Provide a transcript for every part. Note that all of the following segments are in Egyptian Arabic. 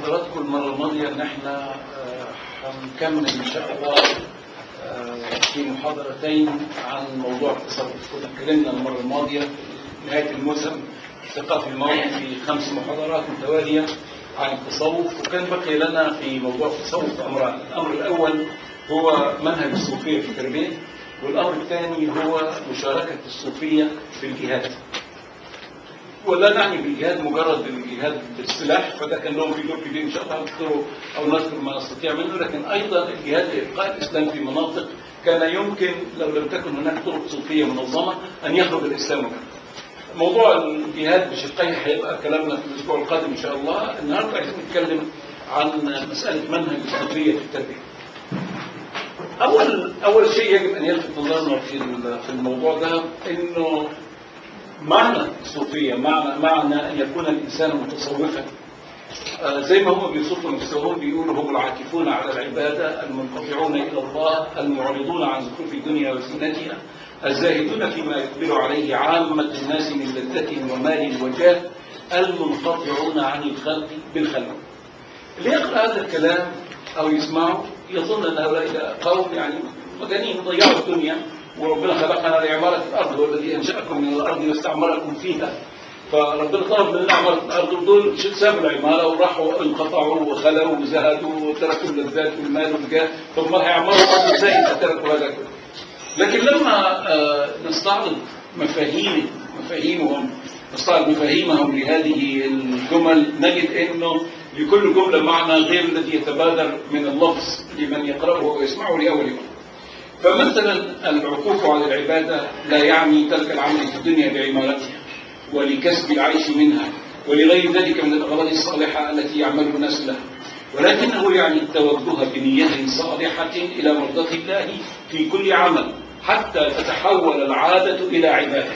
حضراتكم المرة الماضية إن إحنا آه، هنكمل إن شاء الله آه، في محاضرتين عن موضوع التصوف كنا اتكلمنا المرة الماضية في نهاية الموسم الثقافي الماضي في خمس محاضرات متوالية عن التصوف وكان بقي لنا في موضوع التصوف أمران الأمر الأول هو منهج الصوفية في التربية والأمر الثاني هو مشاركة الصوفية في الجهاد ولا نعني بالجهاد مجرد الجهاد بالسلاح فده كان لهم في دور كبير ان شاء الله نذكره او نذكر ما نستطيع منه لكن ايضا الجهاد لابقاء الاسلام في مناطق كان يمكن لو لم تكن هناك طرق صوفيه منظمه ان يخرج الاسلام منها. موضوع الجهاد بشقيه هيبقى كلامنا في الاسبوع القادم ان شاء الله، النهارده عايزين نتكلم عن مساله منهج الصوفيه في التربيه. اول اول شيء يجب ان يلفت نظرنا في في الموضوع ده انه معنى الصوفية معنى معنى أن يكون الإنسان متصوفا آه زي ما هم بيوصفوا نفسهم بيقولوا هم العاكفون على العبادة المنقطعون إلى الله المعرضون عن زخرف الدنيا وزينتها الزاهدون فيما يقبل عليه عامة الناس من لذة ومال وجاه المنقطعون عن الخلق بالخلق اللي يقرأ هذا الكلام أو يسمعه يظن أن هؤلاء قوم يعني مجانين ضيعوا الدنيا وربنا خلقنا لعمارة الأرض هو الذي أنشأكم من الأرض واستعمركم فيها فربنا طلب مننا عمارة الأرض ودول سابوا العمارة وراحوا انقطعوا وخلوا وزهدوا وتركوا اللذات والمال والجاه ثم هيعمروا الأرض ازاي إذا تركوا هذا كله لكن لما آه نستعرض مفاهيم مفاهيمهم نستعرض مفاهيمهم لهذه الجمل نجد انه لكل جمله معنى غير الذي يتبادر من اللفظ لمن يقراه ويسمعه لاول يوم. فمثلا العكوف على العبادة لا يعني ترك العمل في الدنيا بعمارتها ولكسب العيش منها ولغير ذلك من الأغراض الصالحة التي يعمل الناس لها ولكنه يعني التوجه بنية صالحة إلى مرضاة الله في كل عمل حتى تتحول العادة إلى عبادة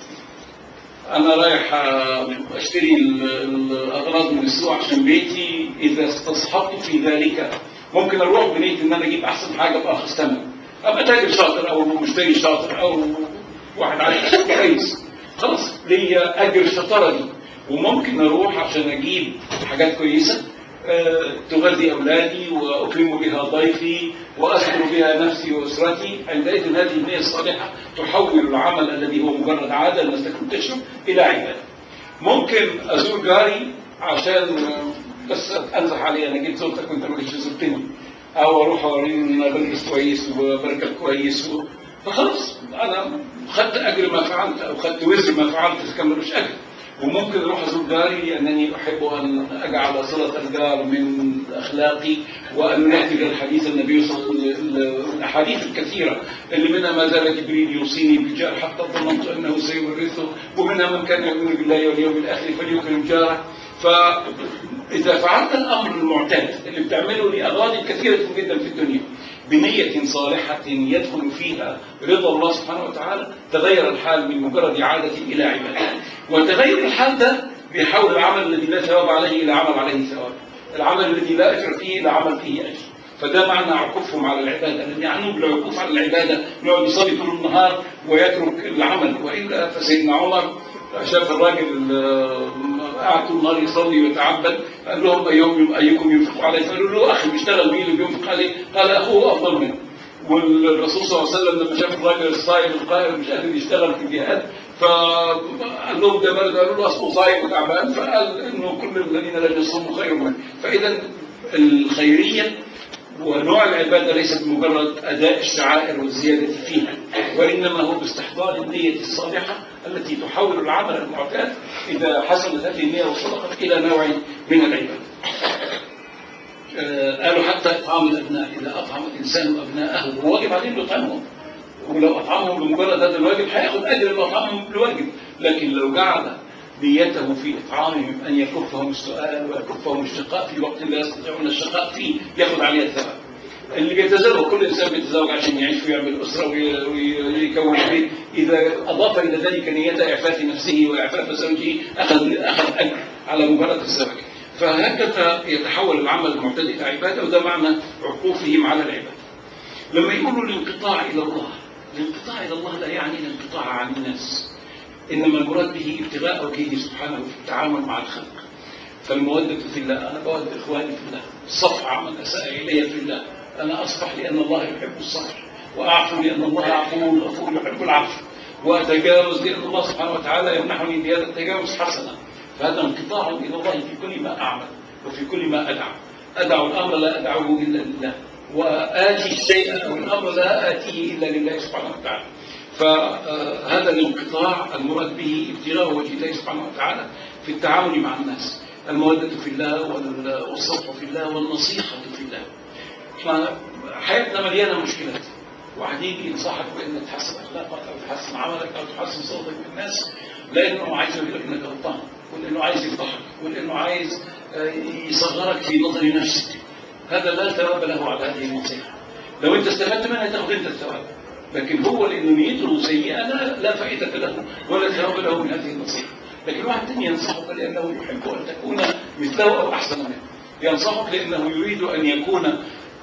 أنا رايح أشتري الأغراض من السوق عشان بيتي إذا استصحبت في ذلك ممكن أروح بنية إن أنا أجيب أحسن حاجة بأرخص ثمن ابقى تاجر شاطر او مشتري شاطر او واحد عايز كويس خلاص ليا اجر الشطاره دي وممكن اروح عشان اجيب حاجات كويسه أه تغذي اولادي واكرم بها ضيفي واستر بها نفسي واسرتي عندئذ هذه النيه الصالحه تحول العمل الذي هو مجرد عاده الناس تكون تشرب الى عباده. ممكن ازور جاري عشان بس انزح عليه انا جيت زرتك وانت ما جيتش زرتني. او اروح اوريه ان انا بلبس كويس وبركب كويس و... فخلاص انا خدت اجر ما فعلت او خدت وزر ما فعلت اذا كان ملوش اجر وممكن اروح ازور جاري لانني احب ان اجعل صله الجار من اخلاقي وان ناتي الحديث النبي صلى الله عليه وسلم الاحاديث الكثيره اللي منها ما زال جبريل يوصيني بالجار حتى ظننت انه سيورثه ومنها من كان يؤمن بالله واليوم الاخر فليكرم جاره فإذا فعلت الأمر المعتاد اللي بتعمله لأغراض كثيرة جدا في الدنيا بنية صالحة يدخل فيها رضا الله سبحانه وتعالى تغير الحال من مجرد عادة إلى عبادة وتغير الحال ده بيحول العمل الذي لا ثواب عليه إلى عمل عليه ثواب العمل الذي لا أجر فيه إلى عمل فيه أجر فده معنى عكوفهم على العبادة لأن يعنون بالعكوف على العبادة يقعد يصلي طول النهار ويترك العمل وإلا فسيدنا عمر شاف الراجل قاعد طول النهار يصلي ويتعبد قال لهم ايهم ايكم ينفق عليه فقالوا له اخي بيشتغل مين اللي بينفق عليه؟ قال اخوه افضل منه والرسول صلى الله عليه وسلم لما شاف الراجل الصائم القائم مش قادر يشتغل في الجهاد فقال لهم ده برد قالوا له اصله صايم وتعبان فقال انه كل الذين لم يصوموا خير منه فاذا الخيريه ونوع العبادة ليست مجرد أداء الشعائر والزيادة فيها وإنما هو باستحضار النية الصالحة التي تحول العمل المعتاد إذا حصلت هذه النية وصدقت إلى نوع من العبادة آه قالوا حتى إطعام الأبناء إذا أطعم الإنسان أبناءه هو واجب عليه يطعمهم ولو أطعمهم بمجرد هذا الواجب هياخد أجر إنه أطعمهم بالواجب لكن لو جعل نيته في إطعامهم أن يكفهم السؤال ويكفهم الشقاء في وقت لا يستطيعون الشقاء فيه ياخذ عليها الثواب. اللي بيتزوج كل إنسان بيتزوج عشان يعيش ويعمل أسرة ويكون بيت إذا أضاف إلى ذلك نية إعفاف نفسه وإعفاف زوجه أخذ أخذ أجر على مجرد الزواج. فهكذا يتحول العمل المعتاد إلى عبادة وده معنى عقوفهم على العبادة. لما يقولوا الانقطاع إلى الله الانقطاع إلى الله لا يعني الانقطاع عن الناس إنما المراد به ابتغاء وجهه سبحانه في التعامل مع الخلق فالمودة في الله أنا بود إخواني في الله الصفح من أساء إلي في الله أنا أصفح لأن الله يحب الصفح وأعفو لأن الله عفو غفور يحب العفو وأتجاوز لأن الله سبحانه وتعالى يمنحني بهذا التجاوز حسنا فهذا انقطاع إلى الله في كل ما أعمل وفي كل ما أدعو أدعو الأمر لا أدعوه إلا لله وآتي الشيء أو الأمر لا آتيه إلا لله سبحانه وتعالى فهذا الانقطاع المراد به ابتغاء وجه الله سبحانه وتعالى في التعامل مع الناس المودة في الله والصفح في الله والنصيحة في الله احنا حياتنا مليانة مشكلات واحد يجي ينصحك بأن تحسن أخلاقك أو تحسن عملك أو تحسن صوتك بالناس لأنه عايز يقول لك إنك غلطان ولأنه عايز يفضحك ولأنه عايز يصغرك في نظر نفسك هذا لا ثواب له على هذه النصيحة لو أنت استفدت منها تاخذ أنت الثواب لكن هو لأنه نيته سيئة لا, لا فائدة له ولا ثواب له من هذه النصيحة لكن واحد ثاني ينصحك لأنه يحب أن تكون مثله أو أحسن منه ينصحك لأنه يريد أن يكون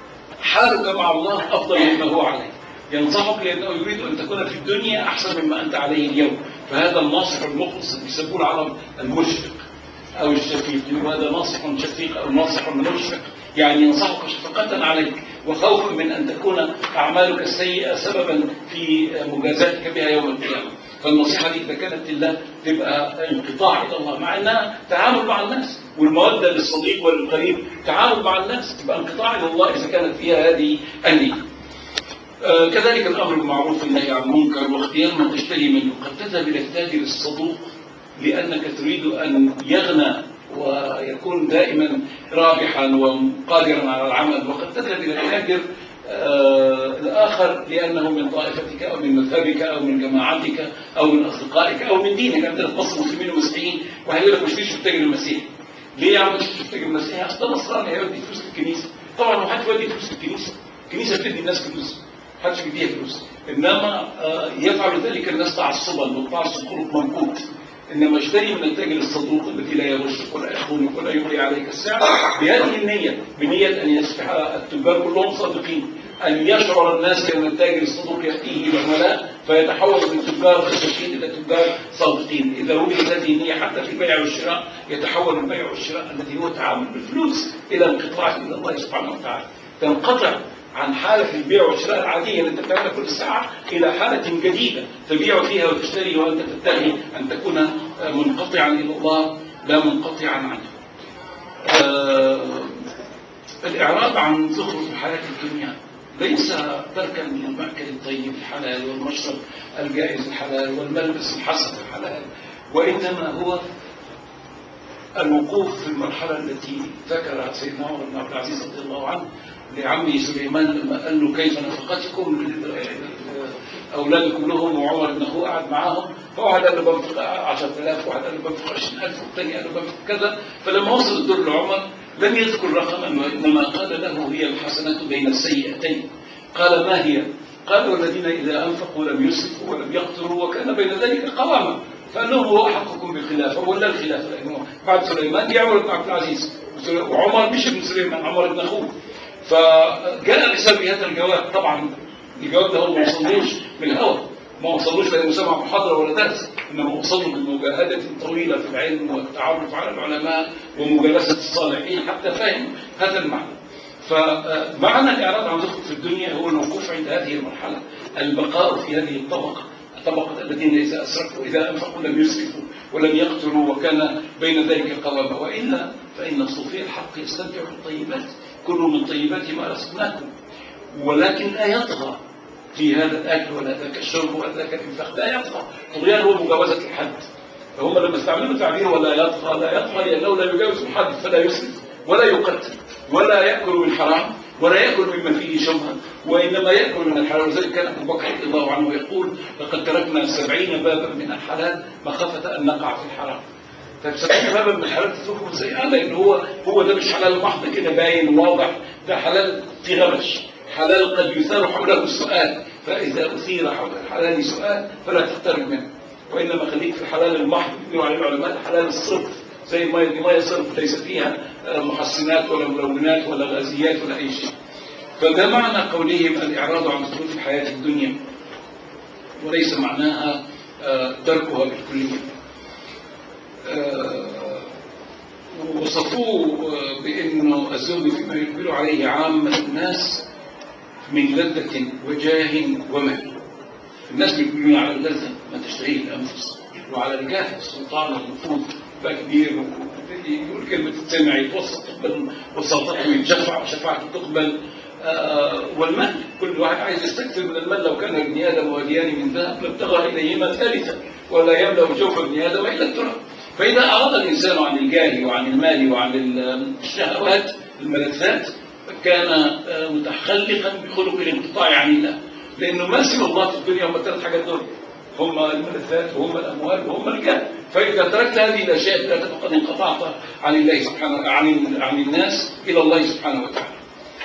حالك مع الله أفضل مما هو عليه ينصحك لأنه يريد أن تكون في الدنيا أحسن مما أنت عليه اليوم فهذا الناصح المخلص اللي يسموه العرب المشفق أو الشفيق وهذا ناصح شفيق أو ناصح مشفق يعني ينصحك شفقة عليك وخوفا من أن تكون أعمالك السيئة سببا في مجازاتك بها يوم القيامة فالنصيحة دي إذا كانت لله تبقى انقطاع إلى الله مع أنها تعامل مع الناس والمودة للصديق وللقريب تعامل مع الناس تبقى انقطاع إلى الله إذا كانت فيها هذه النية آه كذلك الأمر بالمعروف والنهي عن المنكر واختيار من تشتري منه قد تذهب إلى التاجر الصدوق لأنك تريد أن يغنى ويكون دائما رابحا وقادرا على العمل وقد تذهب إلى التاجر آه الآخر لأنه من طائفتك أو من مذهبك أو من جماعتك أو من أصدقائك أو من دينك عندنا في مصر مسلمين ومسيحيين واحد يقول لك مش تشوف التاجر المسيحي ليه يا عم مش تشوف التاجر المسيحي؟ أصل ده نصراني هيودي فلوس الكنيسة طبعا ما حدش يودي فلوس الكنيسة الكنيسة بتدي الناس فلوس حدش بيديها فلوس إنما آه يفعل ذلك الناس تعصبا والتعصب خلق منقوط إنما اشتري من التاجر الصدوق الذي لا يغشك ولا يخونك ولا يغري عليك السعر بهذه النية بنية أن يصبح التجار كلهم صادقين أن يشعر الناس بأن التاجر الصدوق يأتيه العملاء فيتحول من تجار خشاشين إلى تجار صادقين إذا وجدت هذه النية حتى في البيع والشراء يتحول البيع والشراء الذي هو تعامل بالفلوس إلى انقطاع إلى الله سبحانه وتعالى تنقطع عن حالة البيع والشراء العادية اللي انت بتعملها كل ساعة إلى حالة جديدة تبيع فيها وتشتري وأنت تتجه أن تكون منقطعا إلى الله لا منقطعا عنه. آه الإعراض عن زخرف الحياة الدنيا ليس تركا للمأكل الطيب الحلال والمشرب الجائز الحلال والملبس الحسن الحلال وإنما هو الوقوف في المرحلة التي ذكرها سيدنا عمر بن عبد العزيز رضي الله عنه لعمه سليمان لما قال له كيف نفقتكم أولادكم لهم وعمر بن أخوه قعد معاهم فواحد قال له بنفق 10000 وواحد قال له بنفق 20000 والثاني قال له بنفق كذا فلما وصل الدور لعمر لم يذكر رقما وإنما قال له هي الحسنة بين السيئتين قال ما هي؟ قال والذين إذا أنفقوا لم يسرفوا ولم يقتروا وكان بين ذلك قواما فقال لهم هو أحقكم بالخلافة ولا الخلافة لأنه بعد سليمان جاء عمر بن عبد العزيز وعمر مش ابن سليمان عمر بن أخوه فجاء بسبب هذا الجواب طبعا الجواب ده هو ما وصلوش من الهوى ما وصلوش لانه سمع محاضره ولا درس انما وصلوا بالمجاهده الطويله في العلم والتعرف على العلماء ومجالسه الصالحين حتى فهم هذا المعنى فمعنى الاعراض عن زخرف في الدنيا هو الوقوف عند هذه المرحله البقاء في هذه الطبقه طبقة الذين إذا أسرفوا إذا أنفقوا لم يسرفوا ولم يقتلوا وكان بين ذلك قوامة وإلا فإن صوفي الحق يستمتع بالطيبات كلوا من طيبات ما رزقناكم ولكن لا يطغى في هذا الأكل ولا ذاك الشرب ولا ذاك الإنفاق لا يطغى طغيان هو مجاوزة الحد فهم لما استعملوا تعبير ولا يطغى لا يطغى لأنه لا يجاوز الحد فلا يسرف ولا يقتل ولا يأكل من حرام ولا يأكل مما فيه شبهة وإنما يأكل من الحلال وذلك كان أبو بكر رضي الله عنه يقول لقد تركنا سبعين بابا من الحلال مخافة أن نقع في الحرام طيب سبعين بابا من الحلال تتركهم ازاي؟ لأن هو هو ده مش حلال محض كده باين واضح ده حلال في غبش حلال قد يثار حوله السؤال فإذا أثير حول الحلال سؤال فلا تقترب منه وإنما خليك في الحلال المحض يقولوا عليه العلماء الحلال الصرف زي المية دي مية صرف ليس فيها محسنات ولا ملونات ولا غازيات ولا أي شيء فده معنى قولهم الإعراض عن ظروف الحياة الدنيا وليس معناها تركها بالكلية وصفوه آه، بأنه الزهد فيما يقبل عليه عامة الناس من لذة وجاه ومال الناس بيقولون على اللذة ما تشتهيه الأنفس وعلى الجاه السلطان والنفوذ بقى كبير و- يقول كلمة تسمع يتوسط تقبل وسلطته يتشفع وشفاعته تقبل آه، والمال كل واحد عايز يستكثر من المال لو كان ابن ادم واديان من ذهب لابتغى اليهما ثالثا ولا يملا جوف ابن ادم الا التراب فاذا اراد الانسان عن الجاه وعن المال وعن الشهوات الملذات كان آه، متخلقا بخلق الانقطاع عن الله لانه ما سوى الله في الدنيا هم الثلاث حاجات دول هم الملذات وهم الاموال وهم الجاه فاذا تركت هذه الاشياء الثلاثه فقد انقطعت عن الله سبحانه عن عن الناس الى الله سبحانه وتعالى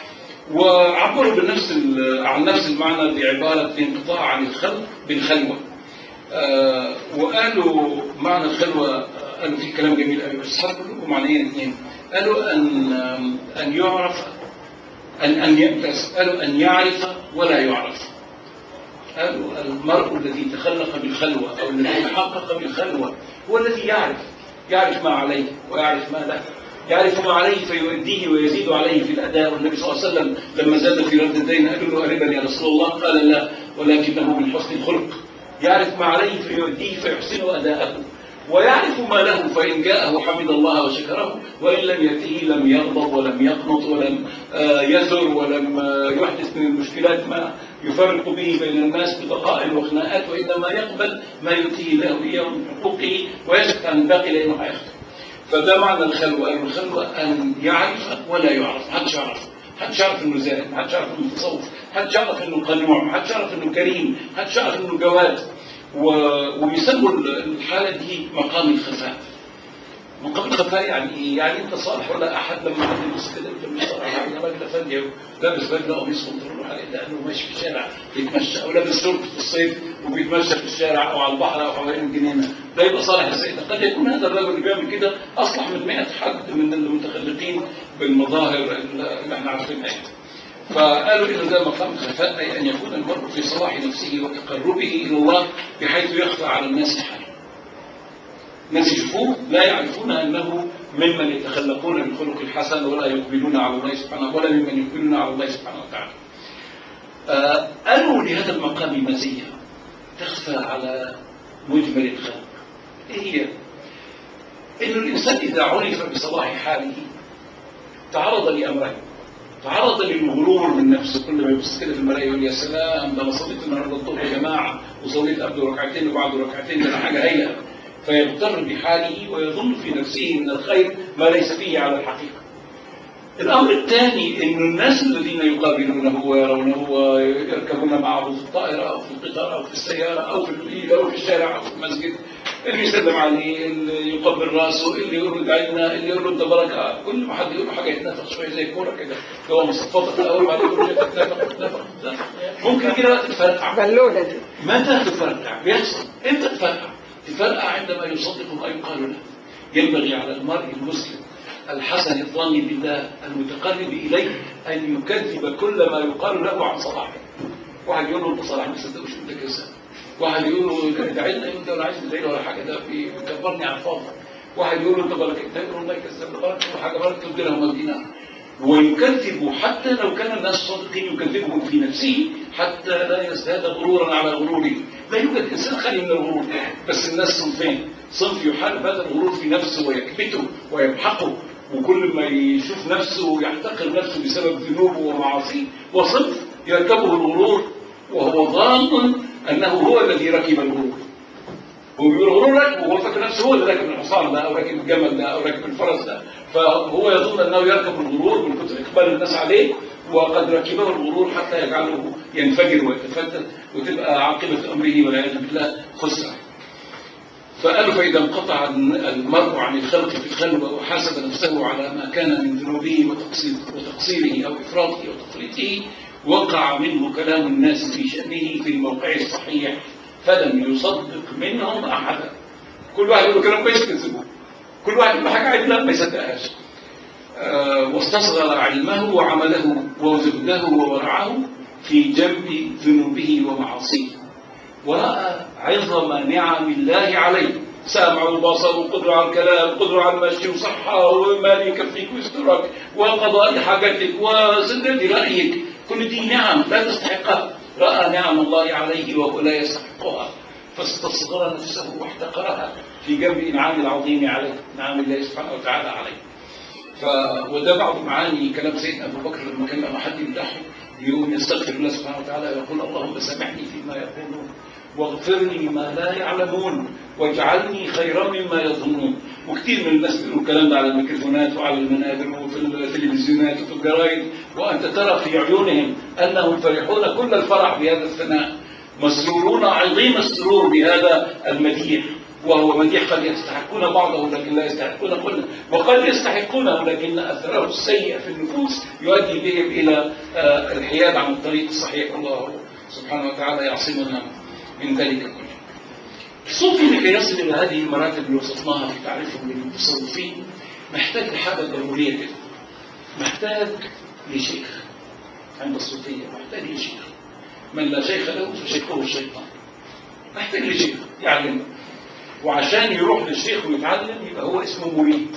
وعبروا بنفس ال- عن نفس المعنى بعبارة انقطاع عن الخلق بالخلوة آه، وقالوا معنى الخلوة آه، قالوا في كلام جميل قوي بس حركوا لكم معنيين اثنين قالوا أن أن يعرف أن أن ي- بس قالوا أن يعرف ولا يعرف قالوا المرء الذي تخلق بالخلوة أو الذي تحقق بالخلوة هو الذي يعرف يعرف ما عليه ويعرف ما له يعرف ما عليه فيؤديه ويزيد عليه في الأداء والنبي صلى الله عليه وسلم لما زاد في رد الدين قالوا له أربا يا رسول الله قال لا ولكنه من حسن الخلق يعرف ما عليه فيؤديه فيحسن أداءه ويعرف ما له فإن جاءه حمد الله وشكره وإن لم يأته لم يغضب ولم يقنط ولم آه، يزر ولم آه، يحدث من المشكلات ما يفرق به بين الناس بضغائن وخناقات وإنما يقبل ما يؤتيه الله إياه من حقوقه ويسكت عن الباقي لأنه هيخطئ فده معنى الخلوة أن الخلوة أن يعرف ولا يعرف محدش يعرف محدش يعرف انه زاهد محدش يعرف انه متصوف محدش يعرف انه قنوع محدش يعرف انه كريم محدش يعرف انه جواد و... ويسموا الحالة دي مقام الخفاء مقام الخفاء يعني ايه؟ يعني انت صالح ولا احد لما حد يبص كده انت مش صالح يعني راجل افندي لابس بدله قميص وانظر عليه لانه ماشي في الشارع بيتمشى او لابس شورت في الصيف وبيتمشى في الشارع او على البحر او حوالين الجنينه ده يبقى صالح ازاي ده قد يكون هذا الرجل اللي بيعمل كده اصلح من 100 حد من المتخلقين بالمظاهر اللي احنا عارفينها يعني. فقالوا إن ده مقام خفاء أي أن يكون المرء في صلاح نفسه وتقربه إلى الله بحيث يخفى على الناس حاله الناس يشوفوه لا يعرفون أنه ممن يتخلقون بالخلق الحسن ولا يقبلون على الله سبحانه ولا ممن يقبلون على الله سبحانه وتعالى آه، قالوا لهذا المقام مزية تخفى على مجمل الخلق إيه هي؟ إن الإنسان إذا عرف بصلاح حاله تعرض لأمرين تعرض للغرور من نفسه كل ما يبص كده في المرايه يقول يا سلام ده انا صليت النهارده الظهر يا جماعه وصليت قبل ركعتين وبعد ركعتين ده انا حاجه هايله فيغتر بحاله ويظن في نفسه من الخير ما ليس فيه على الحقيقه. الامر الثاني ان الناس الذين يقابلونه ويرونه ويركبون معه في الطائره او في القطار او في السياره او في البيت او في الشارع او في المسجد اللي يسلم عليه اللي يقبل راسه اللي يقول له عيننا اللي يقول له انت بركه كل ما حد يقول له حاجه يتنفخ شويه زي الكوره كده هو مصفطه في الاول بعدين يقول له تتنفخ تتنفخ تتنفخ. ممكن كده بقى تتفرقع بالونة دي متى تفرقع؟ بيحصل امتى تفرقع؟ تفرقع عندما يصدق ما يقال له ينبغي على المرء المسلم الحسن الظن بالله المتقرب اليه ان يكذب كل ما يقال له عن صلاحه واحد يقول له انت صلاح ما تصدقوش انت كذاب واحد يقول له ادعي لنا انت ولا عايز تدعي له ولا حاجه ده بيكبرني على الفاضي واحد يقول له انت بركه انت يقول له الله يكذب له بركه حاجه بركه تدينا ومدينا ويكذب حتى لو كان الناس صادقين يكذبهم في نفسه حتى لا يزداد غرورا على غروره لا يوجد انسان خالي من الغرور بس الناس صنفين صنف يحارب هذا الغرور في نفسه ويكبته ويمحقه وكل ما يشوف نفسه يحتقر نفسه بسبب ذنوبه ومعاصيه وصنف يركبه الغرور وهو ظان انه هو الذي ركب الغرور هو بيقول الغرور راكب وهو فاكر نفسه هو اللي راكب الحصان ده او راكب الجمل ده او راكب الفرس ده فهو يظن انه يركب الغرور من كثر اقبال الناس عليه وقد ركبه الغرور حتى يجعله ينفجر ويتفتت وتبقى عاقبه امره والعياذ بالله خسره فقالوا فإذا انقطع المرء عن الخلق في الخلوة وحاسب نفسه على ما كان من ذنوبه وتقصير- وتقصيره أو إفراطه أو تفريطه وقع منه كلام الناس في شأنه في الموقع الصحيح فلم يصدق منهم أحدا كل واحد يقول له كلام كويس يكذبه كل واحد يقول له حاجة عدلة ما يصدقهاش آه، واستصغر علمه وعمله وزهده وورعه في جنب ذنوبه ومعاصيه ورأى عظم نعم الله عليه سامع وبصر وقدرة على الكلام وقدرة على المشي وصحة ومال يكفيك ويسترك وقضاء حاجتك وسداد رأيك كل دي نعم لا تستحقها رأى نعم الله عليه وهو لا يستحقها فاستصغر نفسه واحتقرها في جنب إنعام العظيم عليه نعم الله سبحانه وتعالى عليه ف... وده بعض معاني كلام سيدنا أبو بكر لما كان لما حد يمدحه يقوم يستغفر الله سبحانه وتعالى ويقول اللهم سامحني فيما يقولون واغفر لي ما لا يعلمون واجعلني خيرا مما يظنون وكثير من الناس بيقولوا الكلام ده على الميكروفونات وعلى المنابر وفي التلفزيونات وفي الجرايد وانت ترى في عيونهم انهم فرحون كل الفرح بهذا الثناء مسرورون عظيم السرور بهذا المديح وهو مديح قد يستحقون بعضه لكن لا يستحقون كله وقد يستحقونه لكن اثره السيء في النفوس يؤدي بهم الى الحياد عن الطريق الصحيح الله سبحانه وتعالى يعصمنا من ذلك كله. الصوفي لكي يصل الى هذه المراتب اللي وصفناها في تعريفهم للمتصوفين محتاج لحاجه ضروريه كده. محتاج لشيخ عند الصوفيه محتاج لشيخ. من لا شيخ له فشيخه الشيطان. محتاج لشيخ يعلمه. وعشان يروح للشيخ ويتعلم يبقى هو اسمه مريد.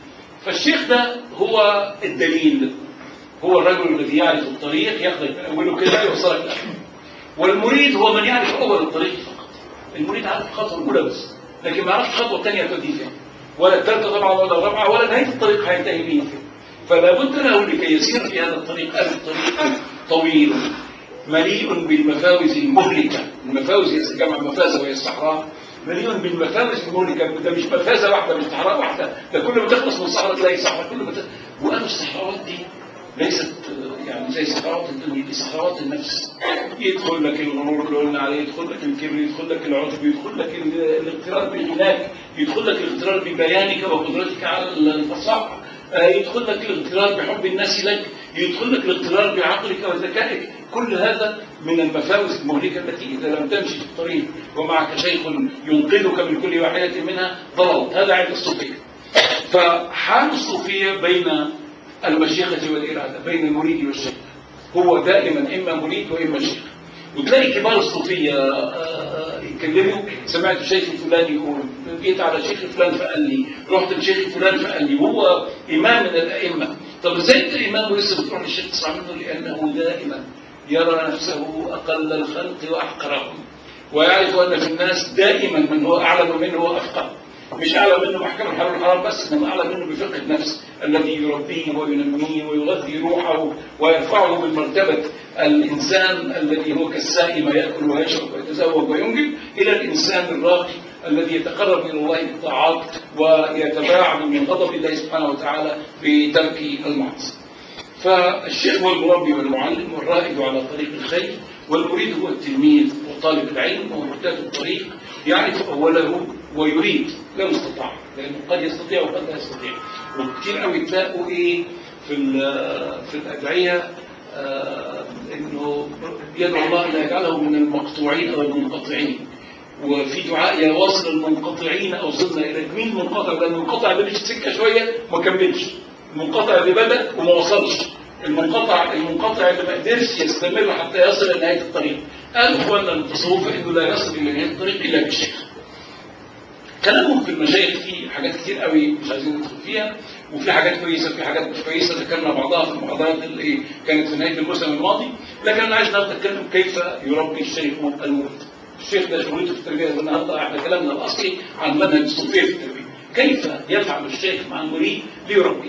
فالشيخ ده هو الدليل هو الرجل الذي يعرف الطريق ياخذك من اوله كده يوصلك لاخره. والمريد هو من يعرف اول الطريق فقط. المريد عارف الخطوه الاولى بس لكن ما يعرفش الخطوه الثانيه توديه فين ولا الثالثه طبعا ولا الرابعه ولا نهايه الطريق هينتهي به فين فلا بد له لكي يسير في هذا الطريق أن الطريق طويل مليء بالمفاوز المهلكه المفاوز جمع مفازه وهي الصحراء مليء بالمفاوز المهلكه ده مش مفازه واحده مش صحراء واحده ده كل ما تخلص من صحراء تلاقي صحراء كل ما ت... وقالوا الصحراوات دي ليست يعني زي صحراوات الدنيا دي صحراوات النفس يدخل لك الغرور اللي قلنا عليه يدخل لك الكبر يدخل لك العجب يدخل لك الاغترار بغناك يدخل لك الاغترار ببيانك وقدرتك على الفصاحه يدخل لك الاغترار بحب الناس لك يدخل لك الاغترار بعقلك وذكائك كل هذا من المفاوز المهلكة التي إذا لم تمشي في الطريق ومعك شيخ ينقذك من كل واحدة منها ضللت هذا عند الصوفية فحال الصوفية بين المشيخة والإرادة بين المريد والشيخ هو دائما إما مريد وإما شيخ وتلاقي كبار الصوفية يتكلموا سمعت شيخ فلان يقول جيت على شيخ فلان فقال لي رحت لشيخ فلان فقال لي وهو إمام من الأئمة طب ازاي انت إمام ولسه بتروح للشيخ تسمع منه لأنه دائما يرى نفسه أقل الخلق وأحقرهم ويعرف أن في الناس دائما من هو أعلم منه وأفقه مش أعلى منه محكمة الحلال والحرام بس إنما أعلى منه بفقه النفس الذي يربيه وينميه ويغذي روحه ويرفعه من مرتبة الإنسان الذي هو كالسائم يأكل ويشرب ويتزوج وينجب إلى الإنسان الراقي الذي يتقرب إلى الله بالطاعات ويتباعد من غضب الله سبحانه وتعالى بترك المعاصي. فالشيخ هو المربي والمعلم والرائد على طريق الخير والمريد هو التلميذ وطالب العلم ومرتاد الطريق يعرف أوله ويريد لا استطاع لأنه قد يستطيع وقد لا يستطيع وكثير قوي تلاقوا إيه في في الأدعية آه إنه يدعو الله أن يجعله من المقطوعين أو المنقطعين وفي دعاء يا واصل المنقطعين أوصلنا إليك مين المنقطع ده المنقطع اللي مشي سكة شوية ما كملش المنقطع اللي بدأ وما وصلش المنقطع المنقطع اللي ما قدرش يستمر حتى يصل إلى نهاية الطريق قال اخواننا المتصوفة انه لا يصل الى نهاية الطريق الا بالشيخ كلامهم في المشايخ فيه حاجات كتير قوي مش عايزين ندخل فيها وفي حاجات كويسه في حاجات مش كويسه ذكرنا بعضها في المحاضرات اللي كانت في نهايه الموسم الماضي لكن انا عايز النهارده اتكلم كيف يربي الشيخ المريد الشيخ ده شغلته في التربيه النهارده احنا كلامنا الاصلي عن منهج الصوفيه في التربيه كيف يفعل الشيخ مع المريد ليربيه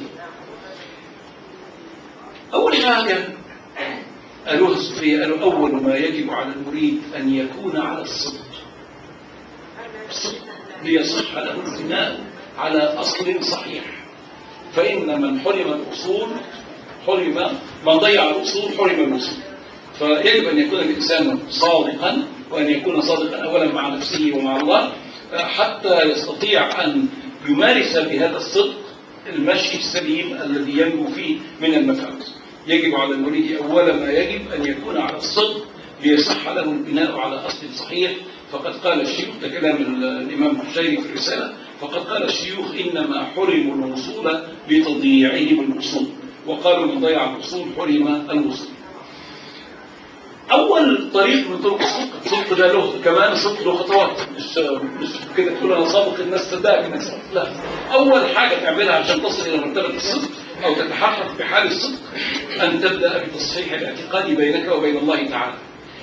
اول حاجه قالوها الصوفيه قالوا اول ما يجب على المريد ان يكون على الصدق الصدق ليصح له البناء على اصل صحيح فان من حرم الاصول حرم من ضيع الاصول حرم الوصول فيجب ان يكون الانسان صادقا وان يكون صادقا اولا مع نفسه ومع الله حتى يستطيع ان يمارس بهذا الصدق المشي السليم الذي ينجو فيه من المفاوز يجب على المريد أول ما يجب أن يكون على الصدق ليصح له البناء على أصل صحيح فقد قال الشيوخ ده كلام الإمام الحجيري في الرسالة فقد قال الشيوخ إنما حرموا الوصول بتضييعهم الوصول وقالوا من ضيع الوصول حرم الوصول أول طريق من طرق الصدق الصدق ده له كمان الصدق له خطوات مش مش كده تقول انا صادق الناس تصدقك انك صادق لا اول حاجه تعملها عشان تصل الى مرتبه الصدق او تتحقق بحال الصدق ان تبدا بتصحيح الاعتقاد بينك وبين الله تعالى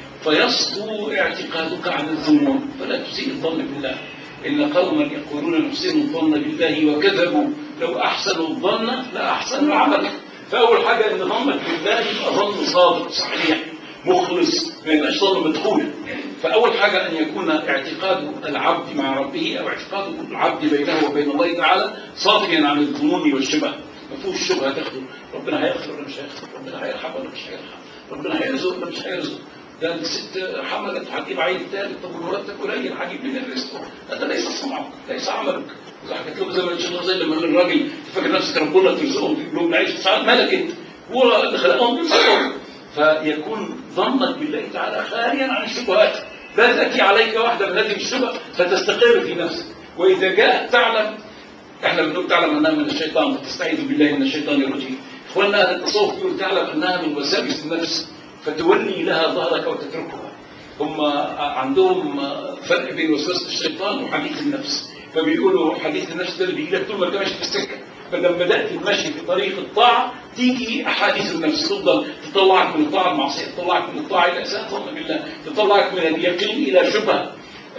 فيصفو اعتقادك عن الظنون فلا تسيء الظن بالله إن قوما يقولون نحسن الظن بالله وكذبوا لو أحسنوا الظن لأحسنوا العمل فأول حاجة إن ظنك بالله يبقى ظن صادق صحيح مخلص ما يبقاش ظن مدخول فأول حاجة أن يكون اعتقاد العبد مع ربه أو اعتقاد العبد بينه وبين الله تعالى صافيا عن الظنون والشبه ما فيهوش شبهة تاخده ربنا هيغفر ولا مش هيغفر ربنا هيرحم ولا مش هيرحم ربنا هيرزق ولا مش هيرزق ده الست حملت هتجيب عيل ثالث طب المرتب قليل هجيب منين الرزق هذا ليس صنعك ليس عملك زي حكيت لكم زي ما ان شاء الله زي لما الراجل تفكر نفسك ربنا ترزقهم تجيب لهم العيش ساعات مالك انت هو اللي خلقهم يرزقهم فيكون ظنك بالله تعالى خاليا عن الشبهات لا تاتي عليك واحده من هذه الشبه فتستقر في نفسك واذا جاءت تعلم احنا بنقول تعلم انها من الشيطان فتستعيذ بالله من الشيطان الرجيم اخواننا اهل التصوف يقول تعلم انها من وساوس النفس فتولي لها ظهرك وتتركها هم عندهم فرق بين وسوسه الشيطان وحديث النفس فبيقولوا حديث النفس ده اللي بيجي لك طول ما انت ماشي في السكه فلما بدات المشي في طريق الطاعه تيجي احاديث النفس تفضل تطلعك من الطاعه المعصيه تطلعك من الطاعه الى اساءه ظن بالله تطلعك من اليقين الى شبهه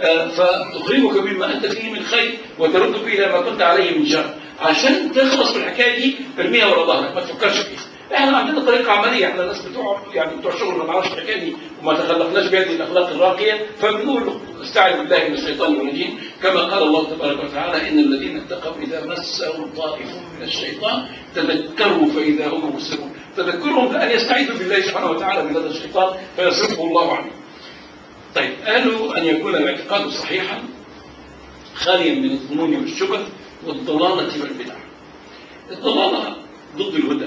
فتخرجك مما انت فيه من خير وتردك الى ما كنت عليه من شر عشان تخلص من الحكايه دي ارميها ورا ظهرك ما تفكرش فيها احنا عندنا طريقه عمليه احنا الناس بتوع يعني بتوع شغل ما نعرفش الحكايه دي وما تخلقناش بهذه الاخلاق الراقيه فبنقول استعذ بالله من الشيطان الرجيم كما قال الله تبارك وتعالى ان الذين اتقوا اذا مسهم طائف من الشيطان تذكروا فاذا هم مبصرون تذكرهم ان يستعيذوا بالله سبحانه وتعالى من هذا الشيطان فيصرفه الله عنه طيب قالوا ان يكون الاعتقاد صحيحا خاليا من الظنون والشبه والضلاله والبدع الضلاله ضد الهدى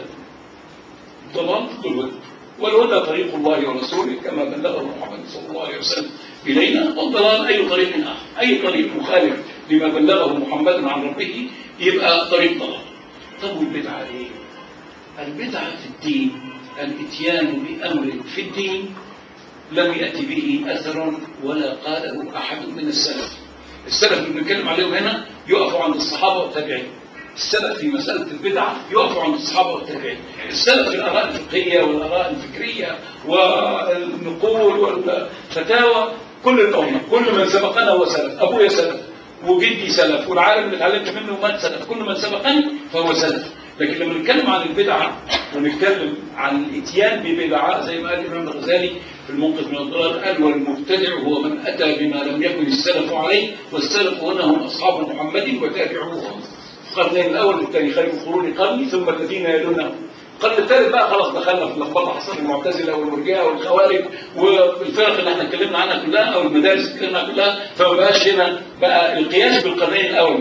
الضلال ضد الهدى والهدى طريق الله ورسوله كما بلغه محمد صلى الله عليه وسلم الينا والضلال اي طريق اخر اي طريق مخالف لما بلغه محمد عن ربه يبقى طريق ضلال طب والبدعه ايه؟ البدعه في الدين الاتيان بامر في الدين لم ياتي به اثر ولا قاله احد من السلف السلف اللي بنتكلم عليهم هنا يقفوا عند الصحابه والتابعين السلف في مسألة البدع يقفوا عند الصحابة والتابعين السلف في الآراء الفقهية والآراء الفكرية والنقول والفتاوى كل الأمة كل من سبقنا هو سلف أبويا سلف وجدي سلف والعالم اللي اتعلمت منه مات سلف كل من سبقني فهو سلف لكن لما نتكلم عن البدعة ونتكلم عن الاتيان ببدعة زي ما قال الإمام الغزالي في المنقذ من الضلال قال والمبتدع هو من أتى بما لم يكن السلف عليه والسلف هنا هم أصحاب محمد وتابعوهم القرنين الاول والثاني خير القرون قرني ثم الذين يلونهم القرن الثالث بقى خلاص دخلنا في اللخبطه حصل المعتزله والمرجئه والخوارج والفرق اللي احنا اتكلمنا عنها كلها او المدارس اللي اتكلمنا عنها كلها فما بقاش هنا بقى القياس بالقرنين الاول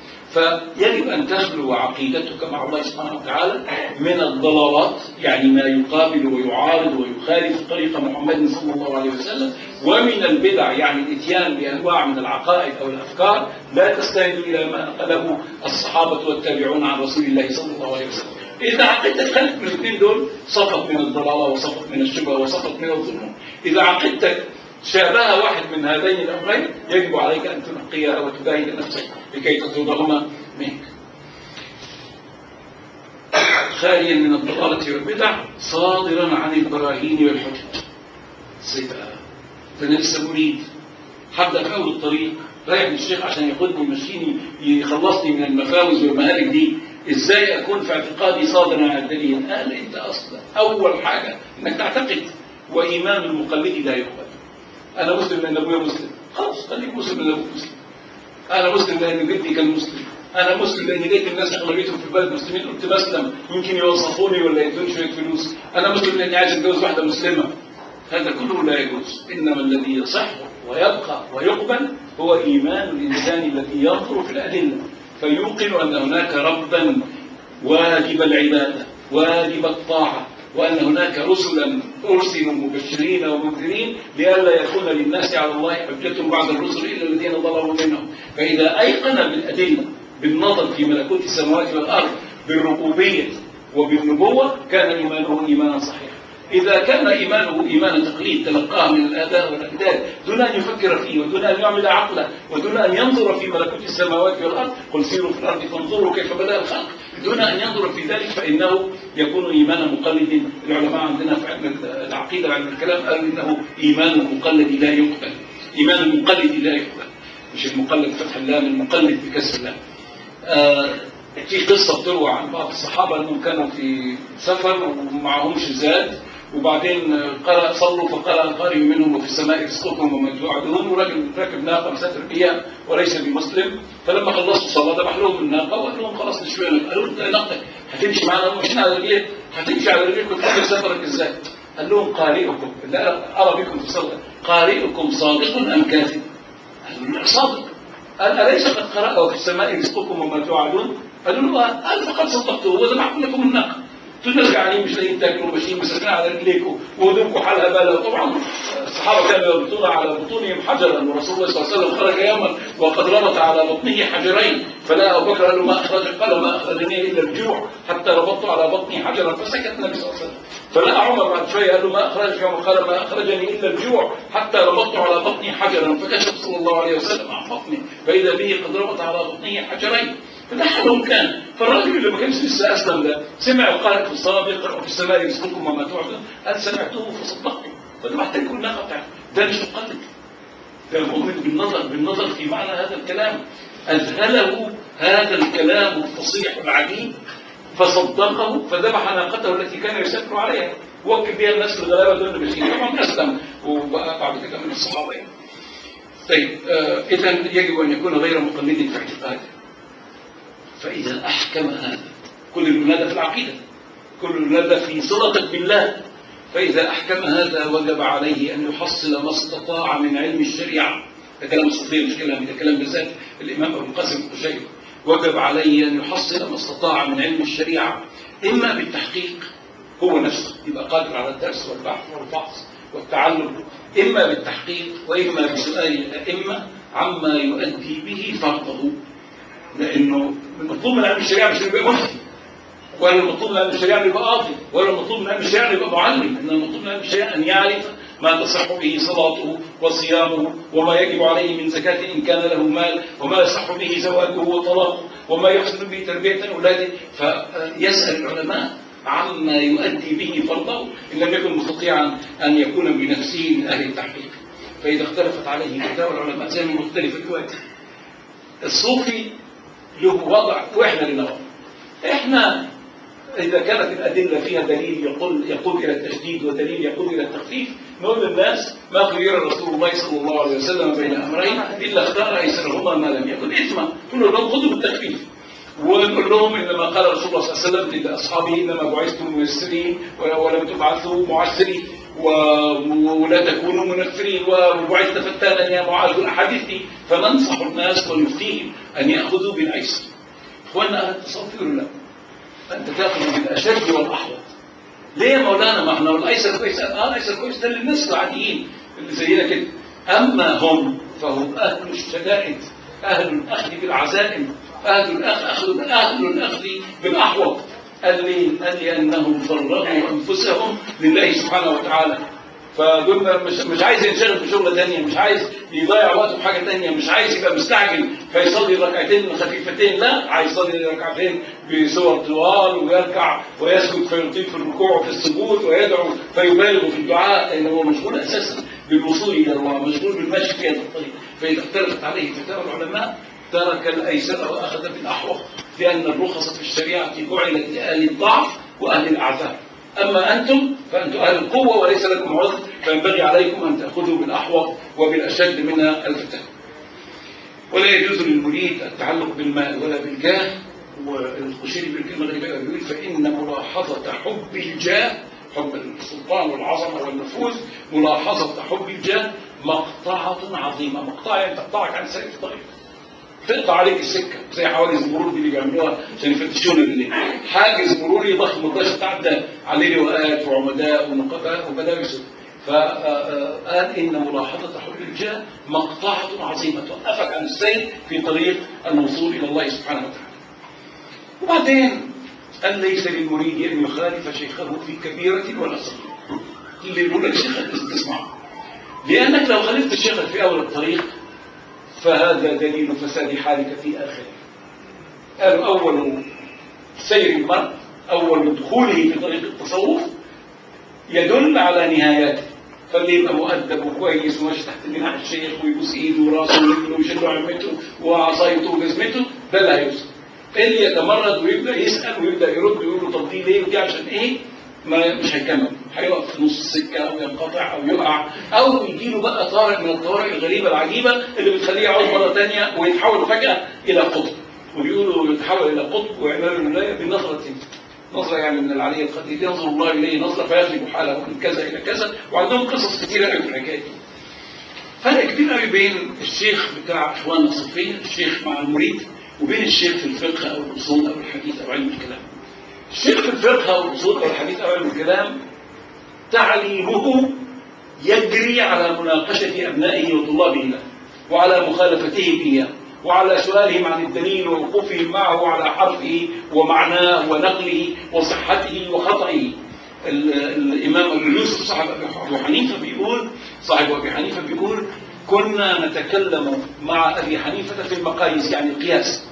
فيجب ان تخلو عقيدتك مع الله سبحانه وتعالى من الضلالات يعني ما يقابل ويعارض ويخالف طريق محمد صلى الله عليه وسلم ومن البدع يعني الاتيان بانواع من العقائد او الافكار لا تستند الى ما نقله الصحابه والتابعون عن رسول الله صلى الله عليه وسلم. اذا عقيدتك خلت من الاثنين دول صفت من الضلاله وصفت من الشبهه وصفت من الظنون. اذا عقيدتك شابه واحد من هذين الامرين يجب عليك ان تنقيها وتباين نفسك لكي تطردهما منك. خاليا من الضلاله والبدع صادرا عن البراهين والحجج. سيبقى فانا لسه مريد هبدا في اول الطريق رايح للشيخ عشان ياخدني يمشيني يخلصني من المفاوز والمهالك دي ازاي اكون في اعتقادي صادرا عن الدليل قال انت اصلا اول حاجه انك تعتقد وايمان المقلد لا يقبل انا مسلم لان ابويا مسلم خلاص خليك مسلم لان ابوك مسلم انا مسلم لان جدي كان مسلم انا مسلم لان لقيت الناس اغلبيتهم في البلد مسلمين قلت بسلم يمكن يوظفوني ولا يدوني شويه فلوس انا مسلم لاني عايز اتجوز واحده مسلمه هذا كله لا يجوز إنما الذي يصح ويبقى ويقبل هو إيمان الإنسان الذي ينظر في الأدلة فيوقن أن هناك ربا واجب العبادة واجب الطاعة وأن هناك رسلا أرسلوا مبشرين ومنذرين لئلا يكون للناس على الله حجة بعد الرسل إلا الذين ظلموا منهم فإذا أيقن بالأدلة بالنظر في ملكوت السماوات والأرض بالربوبية وبالنبوة كان إيمانه إيمانا صحيحا إذا كان إيمانه إيمان تقليد تلقاه من الآباء والأجداد دون أن يفكر فيه ودون أن يعمل عقله ودون أن ينظر في ملكوت السماوات والأرض قل سيروا في الأرض فانظروا كيف بدأ الخلق دون أن ينظر في ذلك فإنه يكون إيمانا مقلد العلماء عندنا في علم العقيدة علم الكلام قالوا إنه إيمان مقلد لا يقبل إيمان المقلد لا يقبل مش المقلد فتح اللام المقلد بكسر اللام آه في قصة بتروى عن بعض الصحابة أنهم كانوا في سفر ومعهمش زاد وبعدين قرأ صلوا فقرأ قارئ منهم وفي السماء رزقكم وما توعدون وراجل راكب ناقة مسافر بيها وليس بمسلم فلما خلصوا الصلاة ذبح لهم الناقة وقال لهم خلاص نشوي قالوا له ناقتك هتمشي معانا ماشيين على رجليك هتمشي على رجليك وتكمل سفرك ازاي؟ قال لهم قارئكم لا أرى بكم في الصلاة قارئكم صادق أم كاذب؟ قالوا صادق قال أليس قد قرأ وفي السماء رزقكم وما توعدون؟ قالوا له قال فقد صدقته وذبحت لكم الناقة تنرجع عليه مش لاقيين تاكلوا ماشيين مسكين على رجليكم وهدومكم حالها بالها طبعا الصحابه كانوا يربطون على بطونهم حجرا ورسول الله صلى الله عليه وسلم خرج يوما وقد ربط على بطنه حجرين فلا ابو بكر قال له ما اخرج قال ما اخرجني الا الجوع حتى ربطت على بطني حجرا فسكت النبي صلى الله عليه وسلم فلا عمر بعد شويه قال له ما اخرجك عمر قال ما اخرجني الا الجوع حتى ربطت على بطني حجرا فكشف صلى الله عليه وسلم عن بطني فاذا به قد ربط على بطنه حجرين فده حالهم كان فالراجل اللي ما كانش لسه اسلم ده سمع القارئ في الصلاه بيقرا في السماء رزقكم وما توعدون قال سمعته فصدقته فده محتاج يكون الناقه بتاعته ده مش مقلد ده مؤمن بالنظر بالنظر في معنى هذا الكلام اذهله هذا الكلام الفصيح العجيب فصدقه فذبح ناقته التي كان يسافر عليها وكل بها الناس الغلابه دول اللي ماشيين طبعا اسلم وبقى بعد كده من الصحابه طيب آه اذا يجب ان يكون غير مقلد في اعتقاده فإذا أحكم هذا كل الولادة في العقيدة كل الولادة في صلتك بالله فإذا أحكم هذا وجب عليه أن يحصل ما استطاع من علم الشريعة ده كلام الصوفية مش كلام ده كلام بالذات الإمام أبو القاسم القشيري وجب عليه أن يحصل ما استطاع من علم الشريعة إما بالتحقيق هو نفسه يبقى قادر على الدرس والبحث والفحص والتعلم إما بالتحقيق وإما بسؤال الأئمة عما يؤدي به فرضه لانه المطلوب من علم الشريعه مش يبقى مفتي ولا المطلوب من علم الشريعه ان يبقى قاضي ولا المطلوب من علم الشريعه ان يبقى معلم انما المطلوب من علم الشريعه ان يعرف ما تصح به صلاته وصيامه وما يجب عليه من زكاة إن كان له مال وما يصح به زواجه وطلاقه وما يحسن به تربية أولاده فيسأل العلماء عما يؤدي به فرضه إن لم يكن مستطيعا أن يكون بنفسه من أهل التحقيق فإذا اختلفت عليه فتاوى العلماء زي ما مختلفة دلوقتي الصوفي له وضع واحنا لنا وضع احنا اذا كانت الادله فيها دليل يقول يقود الى التشديد ودليل يقود الى التخفيف نقول للناس ما خير رسول الله صلى الله عليه وسلم بين امرين الا اختار ايسرهما ما لم يكن اثما نقول لهم خذوا بالتخفيف ونقول لهم انما قال رسول الله صلى الله عليه وسلم لاصحابه انما بعثتم ميسرين ولم تبعثوا معسرين ولا تكونوا منفرين وبعثت فتانا يا معاذ الاحاديث دي فننصح الناس ونفتيهم ان ياخذوا بالايسر اخواننا اهل التصوف يقولوا لا انت تاخذ بالاشد والاحوط ليه يا مولانا ما احنا الايسر كويس اه الايسر كويس ده للناس العاديين اللي زينا كده اما هم فهم اهل الشدائد اهل الاخذ بالعزائم اهل الاخذ اخذ اهل الاخذ بالاحوط قال لي قال لي انهم فرغوا انفسهم لله سبحانه وتعالى فدول مش مش عايز ينشغل بشغله ثانيه مش عايز يضيع وقته في حاجه ثانيه مش عايز يبقى مستعجل فيصلي ركعتين خفيفتين لا عايز يصلي ركعتين بصور طوال ويركع ويسجد فيطيل في الركوع وفي السجود ويدعو فيبالغ في الدعاء لان هو مشغول اساسا بالوصول الى الله مشغول بالمشي في هذا الطريق فاذا اختلفت عليه فتاوى العلماء ترك الايسر واخذ بالاحوط لان الرخص في الشريعه جعلت لاهل الضعف واهل الاعذار أما أنتم فأنتم أهل القوة وليس لكم عذر فينبغي عليكم أن تأخذوا بالأحوط وبالأشد من الفتن ولا يجوز للمريد التعلق بالمال ولا بالجاه والخشيري بالكلمة الغريبة يقول فإن ملاحظة حب الجاه حب السلطان والعظمة والنفوذ ملاحظة حب الجاه مقطعة عظيمة مقطعة يعني تقطعك عن سير الطريق تقطع عليك السكه زي حوادث المرور دي اللي بيعملوها عشان يفتشونا بالليل حاجز مروري ضخم ما تقدرش تعدى عليه لواءات وعمداء ونقباء وبداوي فقال ان ملاحظه حب الجاه مقطعه عظيمه توقفك عن السير في طريق الوصول الى الله سبحانه وتعالى. وبعدين قال ليس للمريد ان يخالف شيخه في كبيره ولا صغيره. اللي يقول لك شيخك لازم تسمعه لأنك لو خالفت شيخك في أول الطريق فهذا دليل فساد حالك في آخره قالوا أول سير المرء أول دخوله في طريق التصوف يدل على نهاياته فاللي يبقى مؤدب وكويس وماشي تحت جناح الشيخ ويبوس ايده وراسه ورجله ويشد عمته وعصايته وجزمته ده اللي هيوصل اللي يتمرد ويبدا يسال ويبدا يرد ويقول له طب دي ليه ودي عشان ايه ما مش هيكمل هيقف في نص السكه او ينقطع او يقع او يجي له بقى طارئ من الطوارئ الغريبه العجيبه اللي بتخليه يعود مره ثانيه ويتحول فجاه الى قطب وبيقولوا يتحول الى قطب وعباد الولايه بنظره نظرة يعني من العلي القدير ينظر الله إليه نظرة فيغلب حاله من كذا إلى كذا وعندهم قصص كثيرة قوي في الحكاية دي. فرق كبير قوي بين الشيخ بتاع إخواننا الصوفية الشيخ مع المريد وبين الشيخ في الفقه أو الأصول أو الحديث أو علم الكلام. الشيخ في الفقه أو الأصول أو الحديث أو علم الكلام تعليمه يجري على مناقشة أبنائه وطلابه له وعلى مخالفتهم إياه وعلى سؤالهم عن الدليل ووقوفهم معه على حرفه ومعناه ونقله وصحته وخطئه الإمام أبو يوسف صاحب أبو حنيفة بيقول صاحب أبي حنيفة بيقول كنا نتكلم مع أبي حنيفة في المقاييس يعني القياس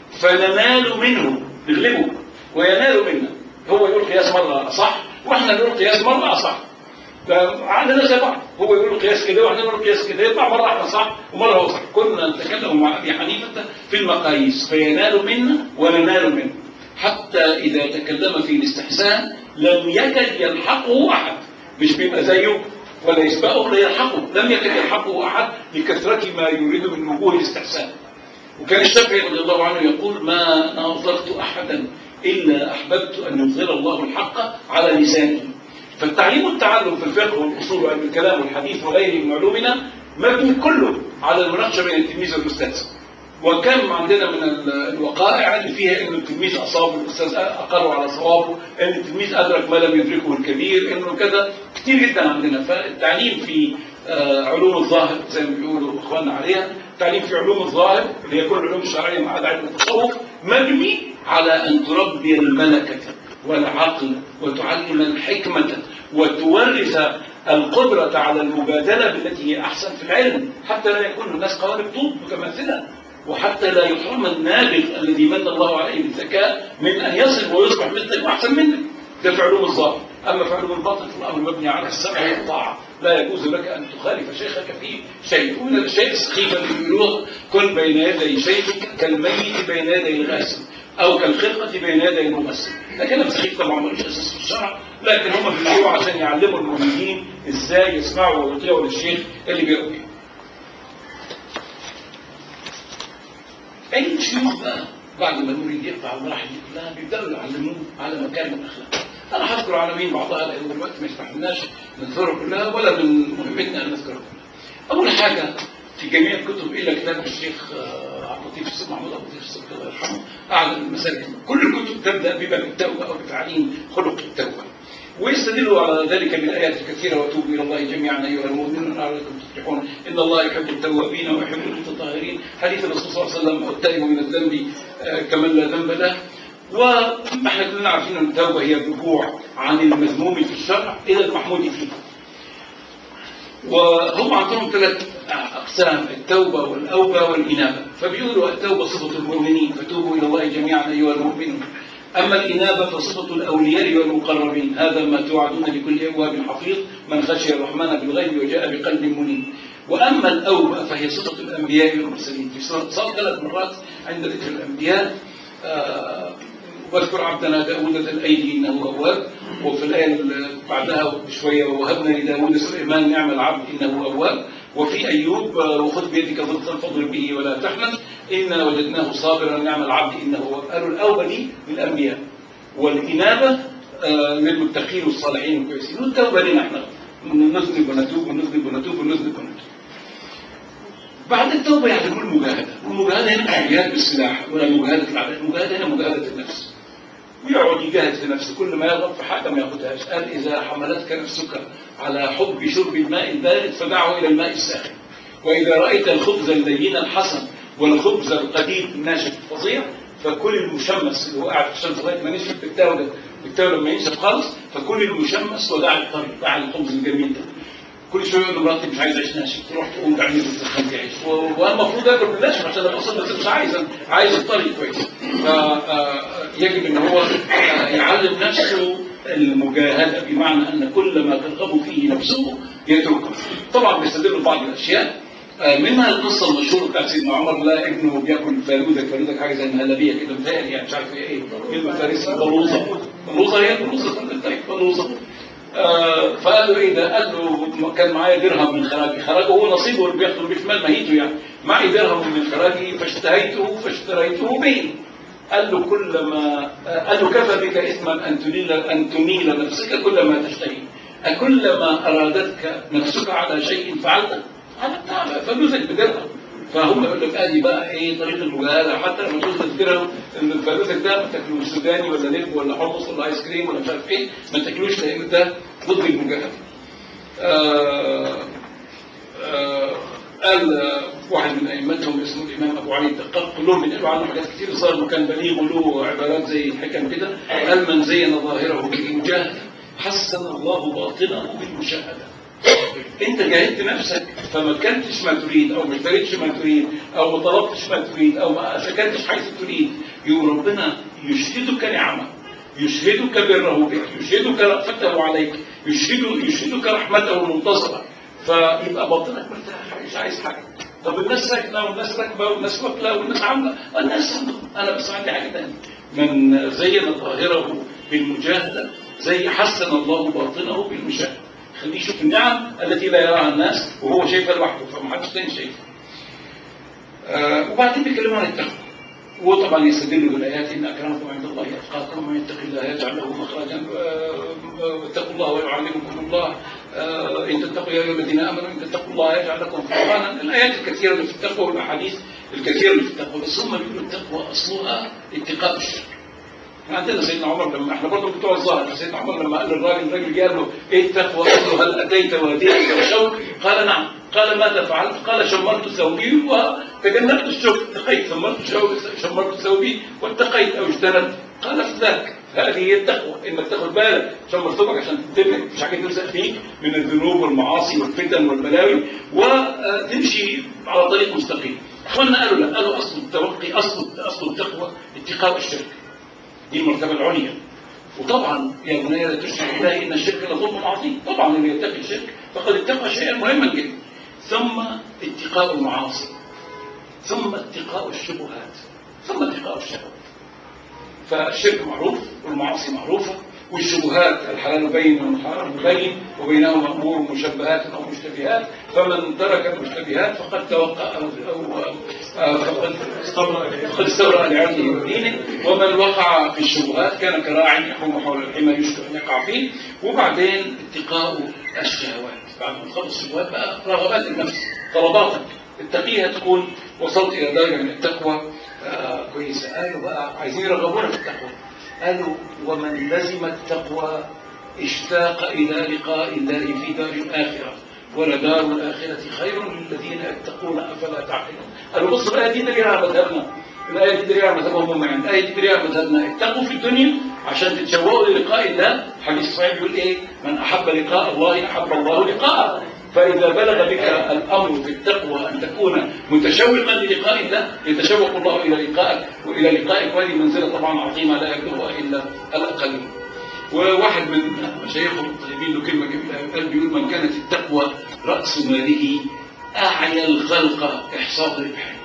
فننال منه نغلبه وينال منا هو يقول قياس مرة أصح وإحنا نقول قياس مرة أصح فعندنا زي بعض هو يقول قياس كده واحنا نقول قياس كده يطلع مره احنا صح ومره هو صح كنا نتكلم مع ابي حنيفه في المقاييس فينال منا وننال منه حتى اذا تكلم في الاستحسان لم يكد يلحقه احد مش بيبقى زيه ولا يسبقه ولا يلحقه لم يكد يلحقه احد لكثره ما يريد من وجوه الاستحسان وكان الشافعي رضي الله عنه يقول ما ناظرت احدا الا احببت ان يظهر الله الحق على لسانه فالتعليم والتعلم في الفقه والاصول وعلم الكلام والحديث وغيره من علومنا مبني كله على المناقشه بين التلميذ والاستاذ وكم عندنا من الوقائع اللي فيها ان التلميذ اصاب والاستاذ اقر على صوابه ان التلميذ ادرك ما لم يدركه الكبير انه كذا كتير جدا عندنا فالتعليم في علوم الظاهر زي ما بيقولوا اخواننا عليها التعليم في علوم الظاهر اللي هي كل العلوم الشرعيه ما عدا علم التصوف مبني على ان تربي الملكه والعقل وتعلم الحكمة وتورث القدرة على المبادلة بالتي هي أحسن في العلم حتى لا يكون الناس قوالب طوب متماثلة وحتى لا يحرم النابغ الذي من الله عليه بالذكاء من أن يصل ويصبح مثلك وأحسن منك ده في علوم الظاهر أما في علوم الباطن فالأمر مبني على السمع والطاعة لا يجوز لك أن تخالف شيخك في شيء ومن الشيء السخيف اللي بيقولوه كن بين يدي شيخك كالميت بين يدي الغاسل او كالخلقه بين يدي الممثل ده كلام سخيف طبعا ملوش اساس في الشرع لكن هم بيقولوا عشان يعلموا المؤمنين ازاي يسمعوا ويطيعوا للشيخ اللي بيقول اي الشيوخ بقى بعد ما المريد يقطع المراحل دي كلها بيبداوا يعلموه على مكارم الاخلاق انا هذكر عناوين بعضها لان الوقت ما يسمحلناش نذكرها كلها ولا من مهمتنا ان نذكرها كلها اول حاجه في جميع الكتب الا كتاب الشيخ عبد اللطيف السيد محمود عبد اللطيف السيد الله يرحمه اعلن المساجد كل الكتب تبدا بباب التوبه او بتعليم خلق التوبه ويستدلوا على ذلك بالايات الكثيره وتوبوا الى الله جميعا ايها المؤمنون لعلكم تفلحون ان الله يحب التوابين ويحب المتطهرين حديث الرسول صلى الله عليه وسلم التائب من الذنب كمن لا ذنب له واحنا كلنا عارفين ان التوبه هي الرجوع عن المذموم في الشرع الى المحمود فيه وهم عندهم ثلاث أقسام التوبة والأوبة والإنابة فبيقولوا التوبة صفة المؤمنين فتوبوا إلى الله جميعا أيها المؤمنون أما الإنابة فصفة الأولياء والمقربين هذا ما توعدون لكل أواب حفيظ من خشي الرحمن بالغيب وجاء بقلب منيب وأما الأوبة فهي صفة الأنبياء والمرسلين في صار ثلاث مرات عند ذكر الأنبياء آه واذكر عبدنا داود ذا الأيدي إنه أواب وفي الآية اللي بعدها بشوية ووهبنا لداود سليمان نعم العبد إنه أواب وفي أيوب وخذ بيدك ضغطا فاضرب به ولا تحنث إنا وجدناه صابرا نعم العبد إنه أواب قالوا الأوبة دي للأنبياء والإنابة آه للمتقين والصالحين الكويسين والتوبة لنا احنا نذنب ونتوب ونذنب ونتوب ونذنب ونتوب بعد التوبة يعلمون المجاهدة والمجاهدة هنا مجاهدة بالسلاح ولا مجاهدة العدد المجاهدة هنا مجاهدة النفس ويقعد يجاهد في نفسه كل ما يغضب في حاجة ما ياخدهاش قال إذا حملتك نفسك على حب شرب الماء البارد فدعه إلى الماء الساخن وإذا رأيت الخبز اللين الحسن والخبز القديد الناشف الفظيع فكل المشمس اللي هو قاعد في الشمس لغايه ما نشف بالتاوده بالتالي لما ينشف خالص فكل المشمس وداع الطريق داع الخبز الجميل ده كل شويه يقول لمراتي مش عايز اعيش ناشف تروح تقوم تعمل لي تخلي عيش و- وانا المفروض اكل بالناشف عشان ابقى اصلا بس مش عايز أنا عايز الطري كويس فيجب ان هو آه، يعلم نفسه المجاهده بمعنى ان كل ما ترغب فيه نفسه يتركه طبعا بيستدل بعض الاشياء آه، منها القصه المشهوره بتاعت سيدنا عمر لا ابنه بياكل فالوده فالوده حاجه زي المهلبيه كده متهيألي يعني مش عارف هي ايه كلمه فارسي بلوزه بلوزه هي بلوزه طيب بلوزه آه، فقال له ايه ده؟ قال له كان معايا درهم من خراجي، خراجه هو نصيبه اللي بياخده مش مال مهيته يعني، معي درهم من خراجي فاشتهيته فاشتريته به. قال له كل ما آه، قال له كفى بك اثما ان تنيل ان تنيل نفسك كل ما تشتهي. أكل ما ارادتك نفسك على شيء فعلته؟ عملتها فلوسك بدرهم. فهم يقول لك ادي بقى ايه طريق المجاهده حتى لما توصل الدرهم ان الفلوسك ده ما تاكلوش سوداني ولا لب ولا حمص ولا ايس كريم ولا مش عارف ايه ما تاكلوش لان ده ضد المجاهده. آه آه قال آه، واحد من ائمتهم اسمه الامام ابو علي الدقاق كلهم بينقلوا عنه حاجات كتير صار انه كان بليغ وله عبارات زي الحكم كده قال من زين ظاهره بالمجاهده حسن الله باطنه بالمشاهده انت جاهدت نفسك فما كنتش ما تريد او ما اشتريتش ما تريد او ما طلبتش ما تريد او ما سكنتش حيث تريد يوم ربنا يشهدك نعمه يشهدك بره بك يشهدك رأفته عليك يشهد يشهدك رحمته المنتصرة فيبقى باطنك مرتاح مش عايز حاجه طب الناس ساكنه والناس راكبه والناس واكله والناس عامله الناس عندهم انا بس عندي حاجه ثانيه من زين ظاهره بالمجاهده زي حسن الله باطنه بالمشاهده خليه يشوف النعم التي لا يراها الناس وهو شايفها لوحده فمحدش تاني شايفها آه وبعدين بيتكلموا عن التقوى وطبعا يستدل بالايات ان اكرمكم عند الله اتقاكم ومن يتق الله يجعل له مخرجا آه، واتقوا الله ويعلمكم الله آه، ان تتقوا يا ايها الذين امنوا ان تتقوا الله يجعل لكم فرقانا الايات الكثيره اللي في التقوى والاحاديث الكثيره اللي في التقوى بس هم بيقولوا التقوى اصلها اتقاء الشرك احنا عندنا سيدنا عمر لما احنا برضه بتوع الظاهر سيدنا عمر لما قال للراجل الراجل قال له ايه التقوى؟ قال له هل اتيت واديك وشوك؟ قال نعم قال ماذا فعلت؟ قال شمرت ثوبي وتجنبت الشوك اتقيت شمرت شوك- شمرت ثوبي واتقيت او اجتنبت قال فذاك هذه هي التقوى انك تاخد بالك شمر ثوبك عشان تتفق مش حاجه تلزق فيك من الذنوب والمعاصي والفتن والبلاوي وتمشي على طريق مستقيم اخواننا قالوا لا قالوا اصل التوقي اصل اصل التقوى اتقاء الشرك دي المرتبة العليا وطبعا يا بني لا تشرك بالله ان الشرك لظلم عظيم طبعا اللي يتقي الشرك فقد اتقى شيئا مهما جدا ثم اتقاء المعاصي ثم اتقاء الشبهات ثم اتقاء الشهوات فالشرك معروف والمعاصي معروفة والشبهات الحلال بين والحرام بين وبينهما امور مشبهات او مشتبهات فمن ترك المشتبهات فقد توقع او او آه، فقد فقد استبرأ لعرضه ودينه ومن وقع في الشبهات كان كراع يحوم حول الحمى يشكو ان يقع فيه وبعدين اتقاء الشهوات بعد ما تخلص الشبهات بقى رغبات النفس طلباتك اتقيها تكون وصلت الى درجه من التقوى آه كويسه قالوا بقى عايزين يرغبونا في التقوى قالوا ومن لزم التقوى اشتاق الى لقاء الله في دار الاخره ولدار الاخره خير للذين يتقون افلا تعقلون قالوا بص الايه دي دليل على مذهبنا الايه دي دليل على مذهبهم هم يعني الايه دي دليل على مذهبنا اتقوا في الدنيا عشان تتشوقوا للقاء الله حديث صحيح بيقول ايه من احب لقاء الله احب الله لقاءه فإذا بلغ بك الأمر في التقوى أن تكون متشوقا للقاء الله يتشوق الله إلى لقائك وإلى لقائك وهذه منزلة طبعا عظيمة لا يبلغها إلا الأقلون وواحد من مشايخهم الطيبين له كلمة جميلة قال بيقول من كانت التقوى رأس ماله أعيا الخلق إحصاء ربحه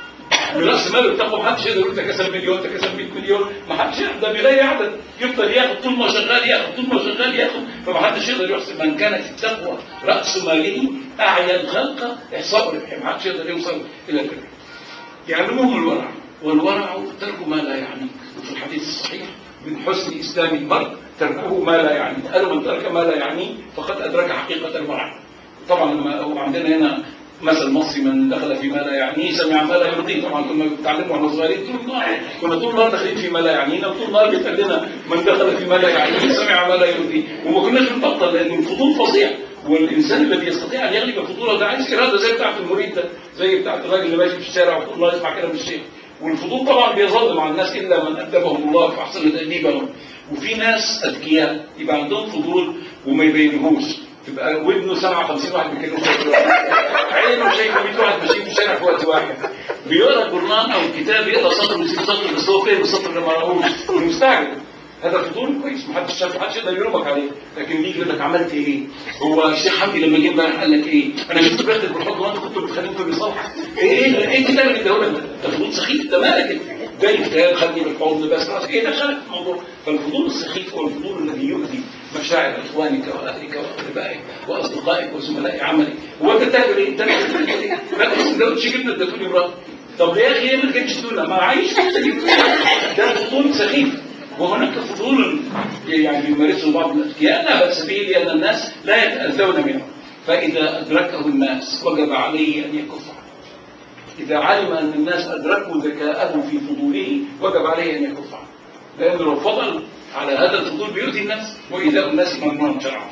براس ماله التقوى ما حدش يقدر يقول ده كسب مليون ده كسب 100 مليون ما حدش يقدر ده بغير عدد يفضل ياخد طول ما شغال ياخد طول ما شغال ياخد فما حدش يقدر يحسب من كانت التقوى راس ماله اعيا الخلق احصاء ربحه ما حدش يقدر يوصل الى الربح يعلمهم الورع والورع ترك ما لا يعنيك وفي الحديث الصحيح من حسن اسلام المرء تركه ما لا يعنيه قالوا من ترك ما لا يعنيه فقد ادرك حقيقه الورع طبعا لما هو عندنا هنا مثل مصري من دخل في ما لا يعنيه سمع ما لا يرضيه طبعا كنا بنتعلمه واحنا صغيرين طول النهار كنا طول النهار داخلين في ما لا يعنينا وطول النهار بيتقال لنا من دخل في ما لا يعنيه سمع ما لا يرضيه وما كناش بنبطل لان الفضول فظيع والانسان الذي يستطيع ان يغلب الفضول ده عايز اراده زي بتاعه المريد ده زي بتاعه الراجل اللي ماشي في الشارع وطول النهار يسمع كلام الشيخ والفضول طبعا بيظل مع الناس الا من ادبهم الله فاحسن تاديبهم وفي ناس اذكياء يبقى عندهم فضول وما يبينهوش تبقى ودنه سمع 50 واحد بيتكلموا في الوقت عينه شايفه 100 واحد ماشيين في الشارع في وقت واحد بيقرا القران او الكتاب يقرا سطر ويسيب سطر بس هو فاهم السطر اللي ما قراهوش ومستعجل هذا فضول كويس محدش شاف محدش يقدر يلومك عليه لكن يجي يقول لك عملت ايه؟ هو الشيخ حمدي لما جه امبارح قال لك ايه؟ انا شفت بيكتب بالحب وانت كنت بتخليهم في بيصلح ايه ايه ايه الكتاب اللي اداه لك ده؟ ده فضول سخيف ده مالك انت؟ جاي كتاب خدني بالحضن بس خلاص ايه دخلك في الموضوع؟ فالفضول السخيف هو الفضول الذي يؤذي مشاعر اخوانك واهلك واقربائك واصدقائك وزملاء عملك هو انت تعمل ايه؟ انت بتعمل ايه؟ باكل سندوتش جبنه اديتوني مراتي طب يا اخي ما كانتش تقول ما عايش ده فضول سخيف وهناك فضول يعني يمارسه بعض الاذكياء لا باس به لان الناس لا يتاذون منه فاذا ادركه الناس وجب عليه ان يكف عنه اذا علم ان الناس ادركوا ذكاءه في فضوله وجب عليه ان يكف عنه لانه لو فضل على هذا الفضول بيؤذي الناس وايذاء الناس ممنوع شرعا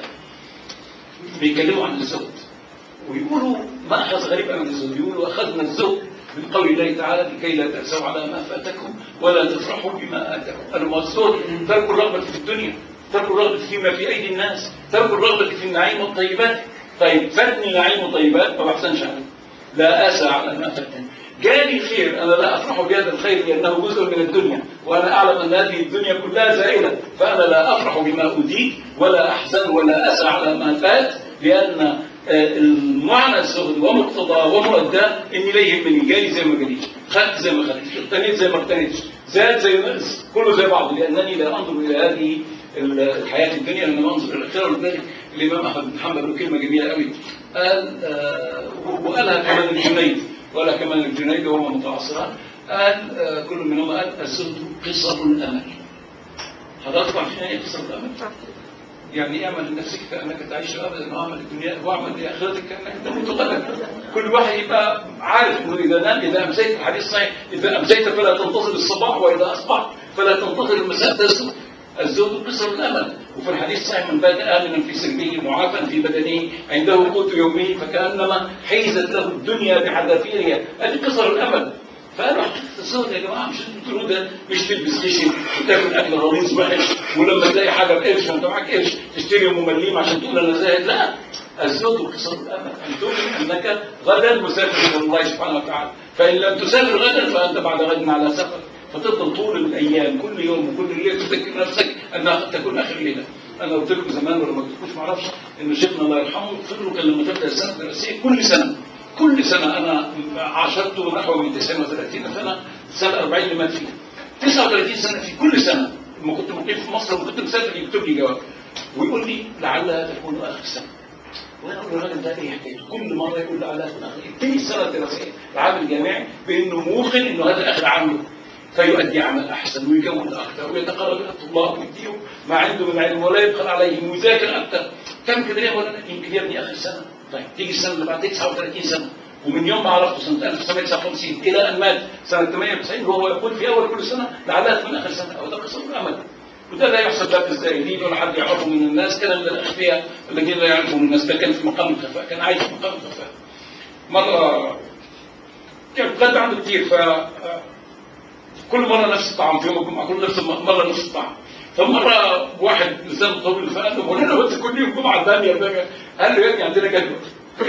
بيتكلموا عن الزهد ويقولوا مأخذ غريب من الزهد يقولوا اخذنا الزهد من قول الله تعالى لكي لا تأسوا على ما فاتكم ولا تفرحوا بما آتاكم المقصود ترك الرغبة في الدنيا ترك الرغبة فيما في أيدي الناس ترك الرغبة في النعيم والطيبات طيب فاتني نعيم وطيبات ما بحسنش عليه لا آسى على ما فاتني جالي خير أنا لا أفرح بهذا الخير لأنه جزء من الدنيا وأنا أعلم أن هذه الدنيا كلها زائلة فأنا لا أفرح بما أوديت ولا أحزن ولا أسى على ما فات لأن المعنى الزهد ومقتضاه ومؤداه اني لا يهمني جالي زي ما جاليش خدت زي ما خدتش اقتنيت زي ما اقتنيتش زاد زي ما نقص كله زي بعضه لانني لا انظر الى هذه الحياه الدنيا انما انظر الى الاخره ولذلك الامام احمد بن حنبل له كلمه جميله قوي قال آه وقالها كمان الجنيد وقالها كمان الجنيد وهو متعصران قال آه كل منهم قال الزهد قصر الامل حضرتك عارفين ايه قصر الامل؟ يعني اعمل لنفسك كانك تعيش ابدا واعمل الدنيا واعمل لاخرتك كانك تموت غدا كل واحد يبقى عارف انه اذا نام اذا امسيت الحديث صحيح اذا امسيت فلا تنتظر الصباح واذا اصبحت فلا تنتظر المساء تسلم الزهد قصر الامل وفي الحديث صحيح من بات امنا في سربه معافى في بدنه عنده قوت يومه فكانما حيزت له الدنيا بحذافيرها هذه قصر الامل فقالوا حقيقة الزهد يا جماعة مش انتوا بتقولوا ده مش تلبس خشن وتاكل اكل غليظ وحش ولما تلاقي حاجة بقرش وانت معاك قرش تشتري ام مليم عشان تقول انا زاهد لا الزهد قصر الامل ان تؤمن انك غدا مسافر الى الله سبحانه وتعالى فان لم تسافر غدا فانت بعد غد على سفر فتفضل طول الايام كل يوم وكل ليله تذكر نفسك انها قد تكون اخر ليله انا قلت لكم زمان ولا ما قلتلكوش ما اعرفش ان شيخنا الله يرحمه فضلوا كان لما تبدا السنه الدراسيه كل سنه كل سنة أنا عاشرت نحو من 39 سنة سنة 40 اللي مات فيها 39 سنة في كل سنة لما كنت مقيم في مصر لما كنت مسافر يكتب لي جواب ويقول لي لعلها تكون آخر سنة وانا اقول له الراجل ده ايه حكايته؟ كل مره يقول لعلها تكون آخر يبتدي السنة الدراسية العام الجامعي بأنه موقن إنه هذا آخر عامله فيؤدي عمل أحسن ويجود أكثر ويتقرب إلى الطلاب ويديهم ما عنده من علم ولا يبخل عليهم ويذاكر أكثر كم كده يا مولانا يمكن يا ابني آخر سنة طيب تيجي السنه اللي بعد 39 سنه ومن يوم ما عرفته سنه 1959 الى ان مات سنه 98 وهو يقول في اول كل سنه لعلها تكون اخر سنه او ده قصر الامل وده لا يحسب لا بالزائدين ولا حد يعرفه من الناس كان من الاخفياء الذين لا يعرفوا من الناس ده كان في مقام الخفاء كان عايش في مقام الخفاء مره كان قد عنده كتير ف كل مره نفس الطعام في يوم الجمعه كل نفس مره نفس الطعام فمره واحد لسان طويل فقال له مولانا هو انت كل يوم جمعه ثانيه قال له يا ابني عندنا جدول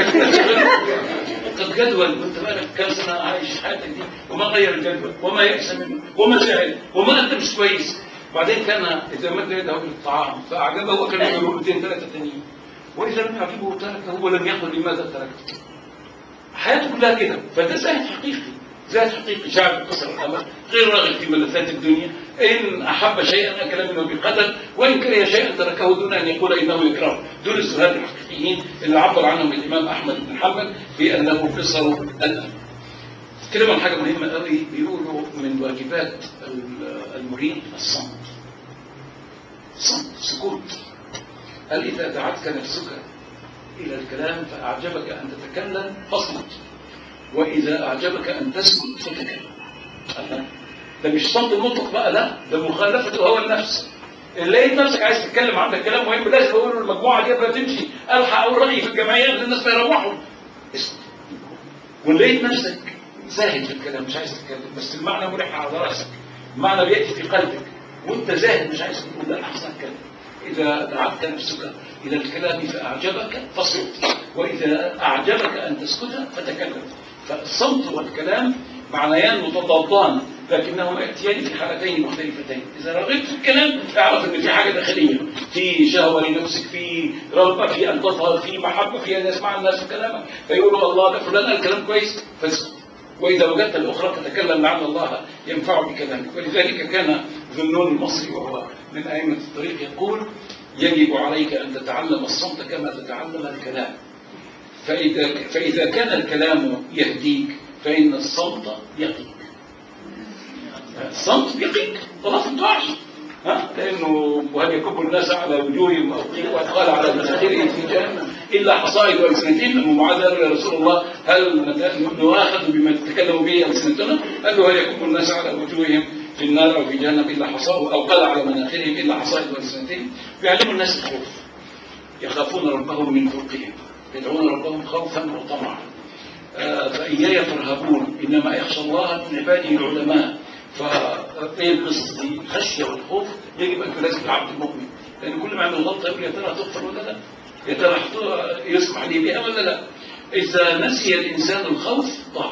قد جدول وانت بقالك كام سنه عايش حياتك دي وما غير الجدول وما يأس منه وما زعل وما انت مش كويس بعدين كان اذا مد يده للطعام فاعجبه كان له لقمتين ثلاثه تانيين واذا لم يعجبه تركه ولم يقل لماذا تركته حياته كلها كده فده زاهد حقيقي زاد حقيقي شعب قصر الامل غير راغب في ملذات الدنيا ان احب شيئا اكل منه بقدر وان كره شيئا تركه دون ان يقول انه يكره دول الزهاد الحقيقيين اللي عبر عنهم الامام احمد بن حنبل بانه قصر الامل كلمة عن حاجة مهمة قوي بيقولوا من واجبات المريد الصمت صمت سكوت قال إذا دعتك نفسك إلى الكلام فأعجبك أن تتكلم فاصمت وإذا أعجبك أن تسكت فتكلم ده مش صمت المطلق بقى لا ده مخالفة هو النفس إن لقيت نفسك عايز تتكلم عندك كلام مهم لازم اقول المجموعه دي قبل تمشي الحق اقول رايي في الجمعيه قبل الناس ما يروحوا اسكت وان لقيت نفسك زاهد في الكلام مش عايز تتكلم بس المعنى مريح على راسك المعنى بياتي في قلبك وانت زاهد مش عايز تقول لا احسن كلام إذا دعت نفسك إلى الكلام فأعجبك فاصمت وإذا أعجبك أن تسكت فتكلم فالصمت والكلام معنيان متضادان لكنهما يأتيان في حالتين مختلفتين إذا رغبت في الكلام اعرف أن في حاجة داخلية في شهوة لنفسك في رغبة في أن تظهر في محبة في أن يسمع الناس كلامك فيقولوا الله ده فلان قال كلام كويس فاسكت وإذا وجدت الأخرى فتكلم لعل الله ينفع بكلامك ولذلك كان ذنون المصري وهو من أئمة الطريق يقول يجب عليك أن تتعلم الصمت كما تتعلم الكلام فإذا, فإذا كان الكلام يهديك فإن الصمت يقيك الصمت يقيك خلاص ما تقعش ها لانه وهل يكب الناس على وجوههم او قيل وقال على مناخرهم في جهنم الا حصائد والسنتين ابو معاذ قال يا رسول الله هل نؤاخذ بما تتكلم به السنتنا؟ قال له هل يكب الناس على وجوههم في النار او في جهنم الا حصائد او قال على مناخرهم الا حصائد والسنتين بيعلموا الناس الخوف يخافون ربهم من فوقهم يدعون ربهم خوفا وطمعا آه فإياي ترهبون إنما يخشى الله من عباده العلماء فايه القصص دي الخشيه والخوف يجب ان تلازم العبد المؤمن لان كل ما يعمل غلطه يقول يا ترى تغفر ولا لا؟ يا ترى يسمح لي بها ولا لا؟ اذا نسي الانسان الخوف ضاع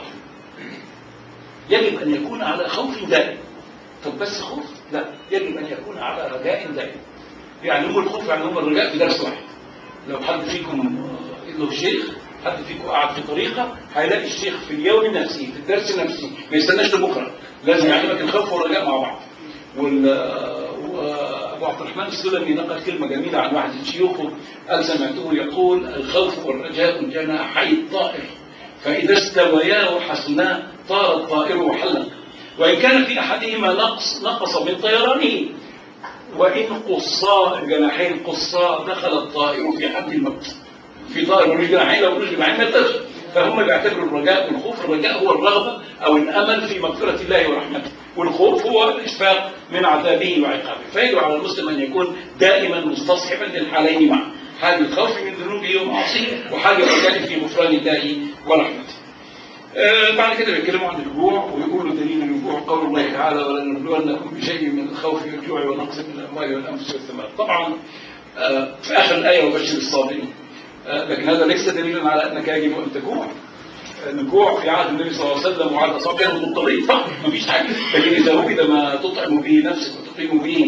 يجب ان يكون على خوف دائم طب بس خوف؟ لا يجب ان يكون على رجاء دائم يعني هو الخوف يعني هو الرجاء في درس واحد لو حد فيكم له شيخ حد فيكم قاعد في طريقه هيلاقي الشيخ في اليوم نفسه في الدرس نفسه ما يستناش لبكره لازم يعلمك الخوف والرجاء مع بعض وال وابو عبد الرحمن السلمي نقل كلمه جميله عن واحد من شيوخه قال سمعته يقول الخوف والرجاء جناحي الطائر فاذا استويا وحسنا طار الطائر وحلق وان كان في احدهما نقص نقص من طيرانه وان قصا الجناحين قصا دخل الطائر في حد الموت في طائر ملوش جناحين لو ملوش جناحين ما يقدرش فهم بيعتبروا الرجاء والخوف الرجاء هو الرغبة أو الأمل في مغفرة الله ورحمته والخوف هو الإشفاق من عذابه وعقابه فيجب على المسلم أن يكون دائما مستصحبا للحالين معا حال الخوف من ذنوبه ومعاصيه وحال الرجاء في غفران الله ورحمته آه بعد كده بيتكلموا عن الجوع ويقولوا دليل الجوع قول الله تعالى ولنبلونكم بشيء من الخوف والجوع ونقص من الاموال والانفس والثمرات طبعا آه في اخر الايه وبشر الصابرين لكن هذا ليس دليلا على انك يجب ان تجوع الجوع في عهد النبي صلى الله عليه وسلم وعهد اصحابه كانوا مضطرين فقط ما فيش حاجه لكن اذا وجد ما تطعم به نفسك وتقيم به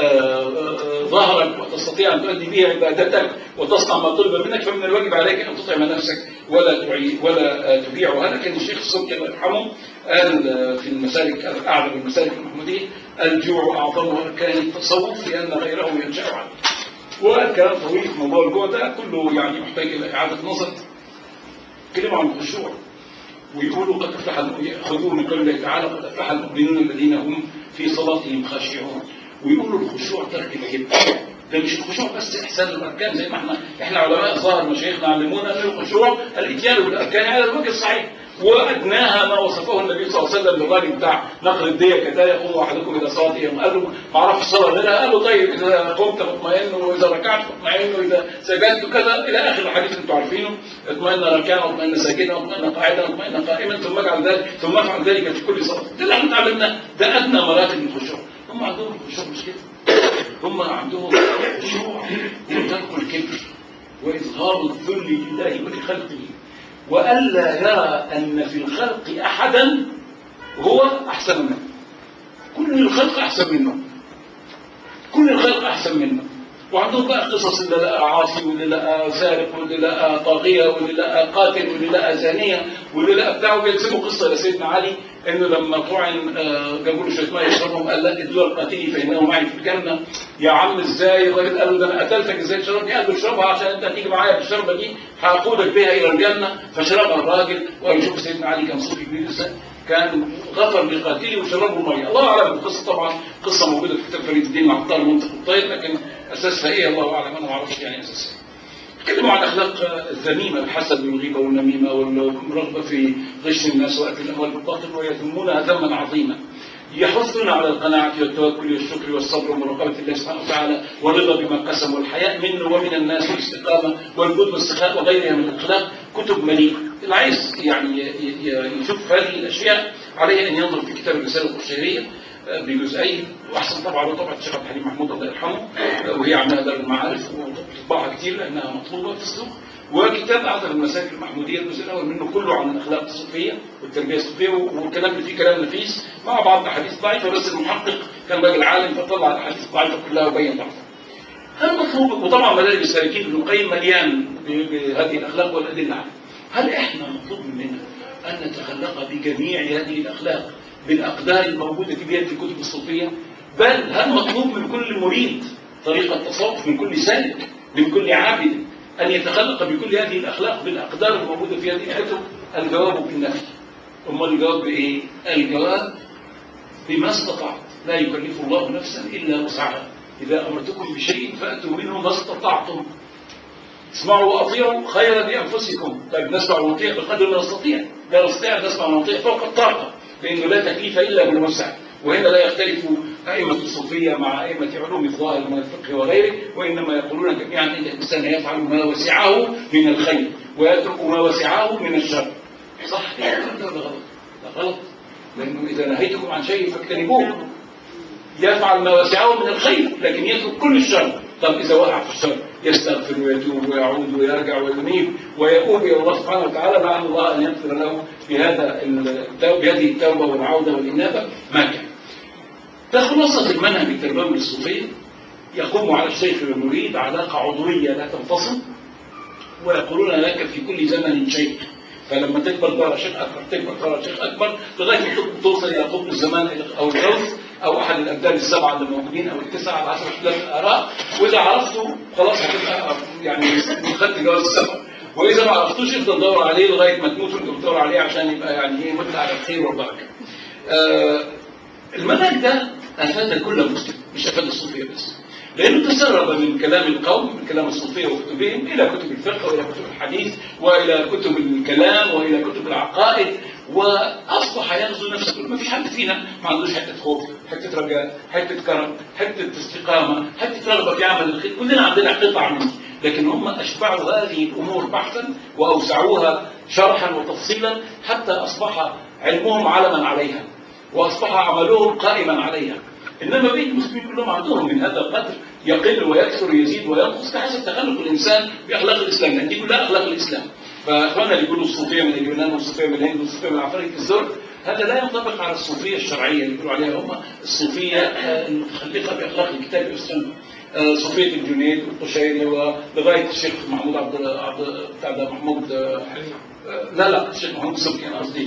ظهرك وتستطيع ان تؤدي به عبادتك وتصنع ما طلب منك فمن الواجب عليك ان تطعم نفسك ولا تعي ولا تبيع وهذا كان الشيخ السبكي الله يرحمه قال في المسالك اعظم المسالك المحموديه الجوع اعظم اركان التصوف لان غيره ينشا عنه والكلام طويل في موضوع الجوع ده كله يعني محتاج الى اعاده نظر كلمة عن الخشوع ويقولوا قد افلح خذوه من قول الله تعالى قد افلح المؤمنون الذين هم في صلاتهم خاشعون ويقولوا الخشوع ترك الهب ده مش الخشوع بس احسان الاركان زي ما احنا احنا علماء ظاهر مشايخنا علمونا ان الخشوع الاتيان بالاركان على الوجه الصحيح وادناها ما وصفه النبي صلى الله عليه وسلم للراجل بتاع نقل الديه كذا يقوم احدكم الى صلاته قال له ما اعرفش الصلاه غيرها قال له طيب اذا قمت فاطمئن واذا ركعت فاطمئن واذا سجدت كذا الى اخر الحديث انتم عارفينه اطمئن راكعا واطمئن ساجدا واطمئن قاعدا واطمئن قائما ثم اجعل ذلك ثم افعل ذلك في كل صلاه ده اللي احنا اتعلمناه ده ادنى مراتب الخشوع هم عندهم الخشوع مش كده هم عندهم خشوع وترك الكبر واظهار الذل لله ولخلقه وألا يرى أن في الخلق أحدا هو أحسن منه كل الخلق أحسن منه كل الخلق أحسن منه وعندهم بقى قصص اللي لقى عاصي واللي لقى سارق واللي لقى طاغية واللي لقى قاتل واللي لقى زانية واللي لقى بتاعه بيلزموا قصة لسيدنا علي انه لما طعن جابوا له شويه ميه يشربهم قال لا ادوا القتيل فانه معي في الجنه يا عم ازاي الراجل قال له ده انا قتلتك ازاي تشربني قال له اشربها عشان انت هتيجي معايا بالشربه دي هقودك بها الى الجنه فشربها الراجل ويشوف سيدنا علي كان صوفي كبير ازاي كان غفر لقاتله وشربه الميه الله اعلم القصه طبعا قصه موجوده في كتاب فريد الدين العطار منطق الطيب لكن اساسها ايه الله اعلم انا ما اعرفش يعني اساسها تكلموا عن اخلاق الذميمه الحسد والغيبه والنميمه والرغبه في غش الناس واكل الاموال بالباطل ويذمونها ذما عظيما يحثون على القناعة والتوكل والشكر والصبر ومراقبة الله سبحانه وتعالى والرضا بما قسم والحياء منه ومن الناس والاستقامة والجود والسخاء وغيرها من الأخلاق كتب مليئة اللي عايز يعني ي- ي- يشوف هذه الاشياء عليه ان ينظر في كتاب الرساله القشيريه آه، بجزئين واحسن طبعا له طبعا الشيخ عبد الحليم محمود الله يرحمه آه، وهي عاملاها دار المعارف وطبعها كتير لانها مطلوبه في السوق وكتاب اعظم المساجد المحموديه الجزء الاول منه كله عن الاخلاق الصوفيه والتربيه الصوفيه والكلام اللي فيه كلام نفيس مع بعض احاديث ضعيفه بس المحقق كان راجل عالم فطلع الاحاديث الضعيفه كلها وبين ضعفها. هل مطلوب وطبعا مدارج السالكين ابن القيم مليان ب- بهذه الاخلاق والادله عنها. هل احنا مطلوب مننا ان نتخلق بجميع هذه الاخلاق بالاقدار الموجوده في بيد الكتب الصوفيه؟ بل هل مطلوب من كل مريد طريقه تصوف من كل سالك من كل عابد ان يتخلق بكل هذه الاخلاق بالاقدار الموجوده في هذه الكتب؟ الجواب بالنفي. امال الجواب بايه؟ الجواب بما استطعت لا يكلف الله نفسا الا وسعها اذا امرتكم بشيء فاتوا منه ما استطعتم اسمعوا واطيعوا خيرا لانفسكم طيب نسمع ونطيع بقدر ما نستطيع لا نستطيع ان نسمع ونطيع فوق الطاقه لانه لا تكليف الا بالوسع وهنا لا يختلف أئمة الصوفية مع أئمة علوم الظاهر من الفقه وغيره وإنما يقولون جميعا إن الإنسان يفعل ما وسعه من الخير ويترك ما وسعه من الشر صح كده ولا غلط؟ لا غلط لأنه إذا نهيتكم عن شيء فاجتنبوه يفعل ما وسعه من الخير لكن يترك كل الشر طب إذا وقع في الشر يستغفر ويتوب ويعود ويرجع وينيب ويؤوب إلى الله سبحانه وتعالى لعل الله أن يغفر له بهذا التوبة بهذه التوبة والعودة والإنابة ما كان. ده خلاصة المنهج التربوي الصوفي يقوم على الشيخ والمريد علاقة عضوية لا تنفصل ويقولون لك في كل زمن شيء فلما تكبر ترى شيخ اكبر تكبر ترى شيخ اكبر لغايه ما توصل الى قطب الزمان او الغوث او احد الابدال السبعه اللي موجودين او التسعه على حسب اختلاف الاراء واذا عرفته خلاص هتبقى يعني خدت جواز السفر واذا ما عرفتوش افضل دور عليه لغايه ما تموت وانت بتدور عليه عشان يبقى يعني ايه مت على الخير والبركه. آه المنهج ده افاد كل مسلم مش افاد الصوفيه بس. لانه تسرب من كلام القوم من كلام الصوفيه وكتبهم الى كتب الفقه والى كتب الحديث والى كتب الكلام والى كتب العقائد واصبح يغزو نفسه ما فيش حد فينا ما عندوش حته خوف حته رجاء حته كرم حته استقامه حته رغبه في عمل الخير كلنا عندنا قطع منه لكن هم اشبعوا هذه الامور بحثا واوسعوها شرحا وتفصيلا حتى اصبح علمهم علما عليها واصبح عملهم قائما عليها انما بقيه المسلمين كلهم عندهم من هذا القدر يقل ويكثر يزيد وينقص كحسب تخلق الانسان باخلاق الاسلام لان دي كلها اخلاق الاسلام فاخواننا اللي يقولوا الصوفيه من اليونان والصوفيه من الهند والصوفيه من عفاريت الزرق هذا لا ينطبق على الصوفيه الشرعيه اللي يقولوا عليها هم الصوفيه آه، المتخلقه باخلاق الكتاب والسنه آه، صوفيه الجنيد والقشيري ولغايه الشيخ محمود عبد عبد بتاع ده محمود آه، آه، لا لا الشيخ محمود السبكي انا قصدي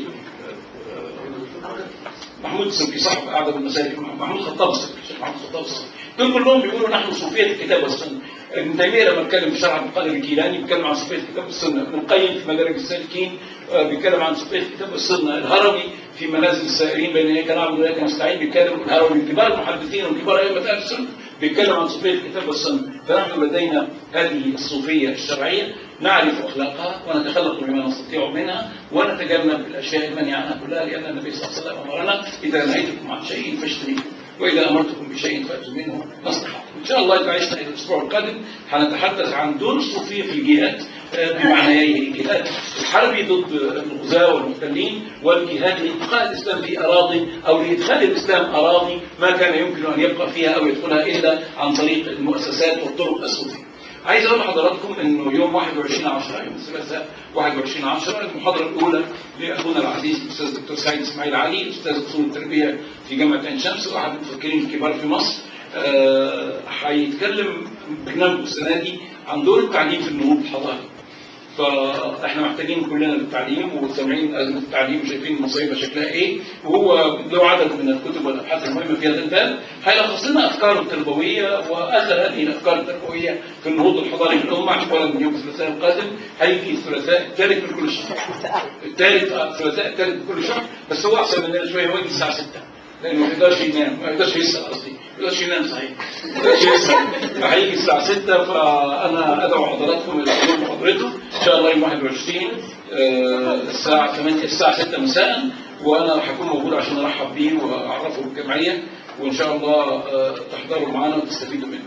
محمود السبكي صاحب اعظم المساجد محمود خطاب السبكي الشيخ محمود خطاب السبكي دول كلهم بيقولوا نحن صوفيه الكتاب والسنه ابن تيميه لما اتكلم في شرح عبد القادر الجيلاني بيتكلم عن صوفيه الكتاب والسنه ابن القيم في مدارج السالكين آه، بيتكلم عن صوفيه الكتاب والسنه الهروي في منازل السائرين بين اياك نعبد واياك نستعين بيتكلم الهروي من كبار المحدثين ومن كبار ائمه اهل السنه بيتكلم عن صوفيه الكتاب والسنه فنحن لدينا هذه الصوفيه الشرعيه نعرف اخلاقها ونتخلق بما نستطيع منها ونتجنب الاشياء المنهي عنها كلها لان النبي صلى الله عليه وسلم امرنا اذا نهيتكم عن شيء فاجتنبوه واذا امرتكم بشيء فاتوا منه ما استطعتم. ان شاء الله اذا عشنا الى الاسبوع القادم حنتحدث عن دور الصوفيه في الجهاد آه، بمعنييه الجهاد الحربي ضد الغزاة والمحتلين والجهاد لإبقاء الإسلام في أراضي أو لإدخال الإسلام أراضي ما كان يمكن أن يبقى فيها أو يدخلها إلا عن طريق المؤسسات والطرق الصوفية. عايز اقول لحضراتكم انه يوم 21 10 يوم الثلاثاء 21 10 المحاضره الاولى لاخونا العزيز الاستاذ الدكتور سعيد اسماعيل علي استاذ اصول التربيه في جامعه عين شمس واحد من المفكرين الكبار في مصر آه، هيتكلم برنامج السنه دي عن دور التعليم في النهوض الحضاري فاحنا محتاجين كلنا للتعليم وسامعين ازمه التعليم وشايفين مصايبها شكلها ايه وهو له عدد من الكتب والابحاث المهمه في هذا الباب هيلخص لنا افكاره التربويه واثر هذه الافكار التربويه في النهوض الحضاري في الامه اولا من يوم الثلاثاء القادم هيجي الثلاثاء الثالث من كل شهر الثالث آه، الثلاثاء الثالث من كل شهر بس هو احسن مننا شويه هو يجي الساعه 6 لانه ما يقدرش ينام ما يقدرش يسال قصدي ما يقدرش ينام صحيح ما يقدرش يسال فهيجي الساعه 6 فانا ادعو حضراتكم الى حضور محاضرته ان شاء الله يوم 21 آه، الساعه 8 الساعه 6 مساء وانا هكون موجود عشان ارحب بيه واعرفه بالجمعيه وان شاء الله آه، تحضروا معانا وتستفيدوا منه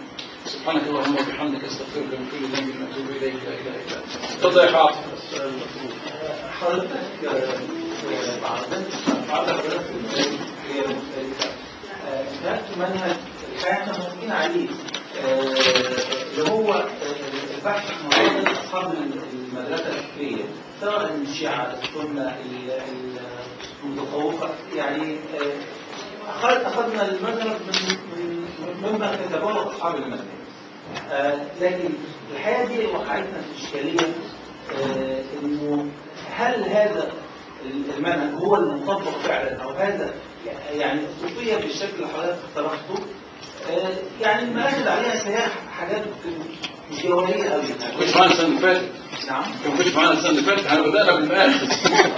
سبحانك اللهم وبحمدك استغفرك من كل ذنب واتوب اليك لا اله الا انت اتفضل يا عاطف حضرتك آه، بعض بعض حضرتك هي مختلفة آه، هناك منهج الحقيقة احنا موافقين عليه آه، اللي هو آه، البحث عن مواضيع أصحاب المدرسة الفكرية سواء الشيعة السنة ال- ال- المتصوفة يعني آه، أخذ- أخذنا المذهب من من مما كتبه أصحاب المذهب آه، لكن الحقيقة دي وقعتنا في إشكالية آه، إنه هل هذا المنهج هو المطبق فعلا أو هذا يعني الصوفية بالشكل اللي حضرتك اقترحته آه، يعني المآخذ عليها هي حاجات مش جوهرية قوي مش معانا السنه اللي فاتت نعم كنت معانا السنه اللي فاتت احنا بدانا بالمآخذ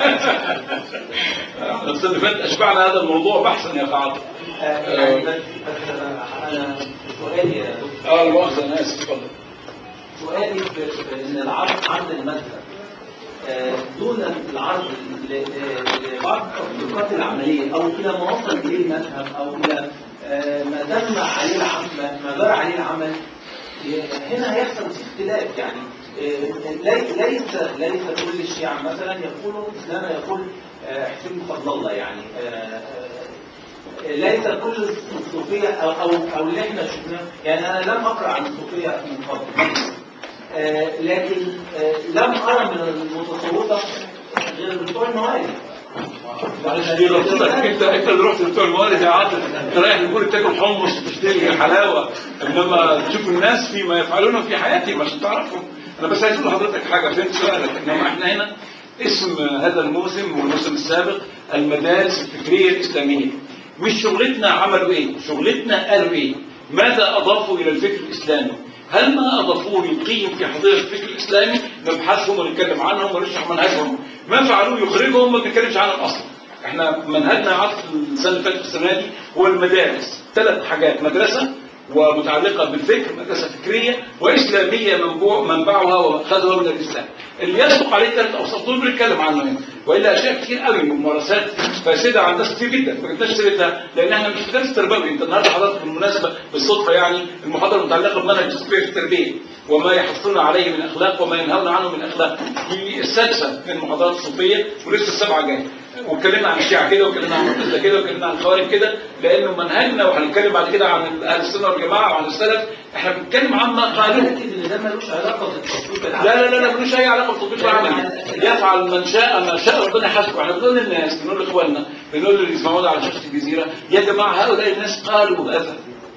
السنه اللي فاتت اشبعنا هذا الموضوع بحثا يا عاطف آه، يعني بس بس أنا- أنا سؤالي يا دكتور اه لا مؤاخذه انا اسف اتفضل سؤالي في في ان العرض عرض المذهب آه، دون العرض ل- ل- لبعض التطبيقات العمليه او الى ما وصل اليه المذهب او الى آه، ما تم عليه العمل ما جرى عليه العمل آه، هنا هيحصل في اختلاف يعني آه، لي- ليس ليس كل الشيعة مثلا يقولوا اسلام يقول آه، حسين فضل الله يعني آه، آه، ليس كل الصوفية أو, أو, أو اللي احنا شفناه يعني أنا لم أقرأ عن الصوفية من قبل آه، لكن آه، لم أرى من المتصوفة غير بتوع الموالد معلش دي غلطتك انت انت اللي رحت لبتوع الموارد يا عاطف انت رايح تقول تاكل حمص وتشتري حلاوه انما تشوف الناس فيما يفعلونه في حياتهم عشان تعرفهم انا بس عايز اقول لحضرتك حاجه فهمت سؤالك انما احنا هنا اسم هذا الموسم والموسم السابق المدارس الفكريه الاسلاميه مش شغلتنا عملوا ايه شغلتنا قالوا ايه ماذا اضافوا الى الفكر الاسلامي هل ما اضافوه يقيم في حضيره الفكر الاسلامي نبحثهم ونتكلم عنهم ونشرح منهجهم ما فعلوه يخرجهم ما بنتكلمش عنهم اصلا احنا منهجنا عطف السنه اللي فاتت السنه دي هو المدارس ثلاث حاجات مدرسه ومتعلقه بالفكر مدرسه فكريه واسلاميه منبوع منبعها ومأخذها من الاسلام اللي يسبق عليه ثلاث اوساط دول بنتكلم عنه هنا والا اشياء كتير قوي من ممارسات فاسده عند ناس كتير جدا ما جبناش سيرتها لان احنا مش في درس تربوي انت النهارده حضرتك بالمناسبه بالصدفه يعني المحاضره المتعلقه بمنهج الصوفيه في التربيه وما يحثون عليه من اخلاق وما ينهون عنه من اخلاق دي السادسه من المحاضرات الصوفيه ولسه السبعه جايه واتكلمنا عن الشيعة كده واتكلمنا عن المعتزله كده واتكلمنا عن الخوارج كده لانه منهجنا وهنتكلم بعد كده عن اهل السنه والجماعه وعن السلف احنا بنتكلم عما قالوه أكيد إن ده ملوش علاقة بالتطبيق لا لا لا لا ملوش اي علاقه بالتطبيق العملي يفعل من شاء ما شاء ربنا يحاسبه احنا بنقول للناس بنقول لاخواننا بنقول اللي يسمعونا على شاشه الجزيره يا جماعه هؤلاء الناس قالوا هذا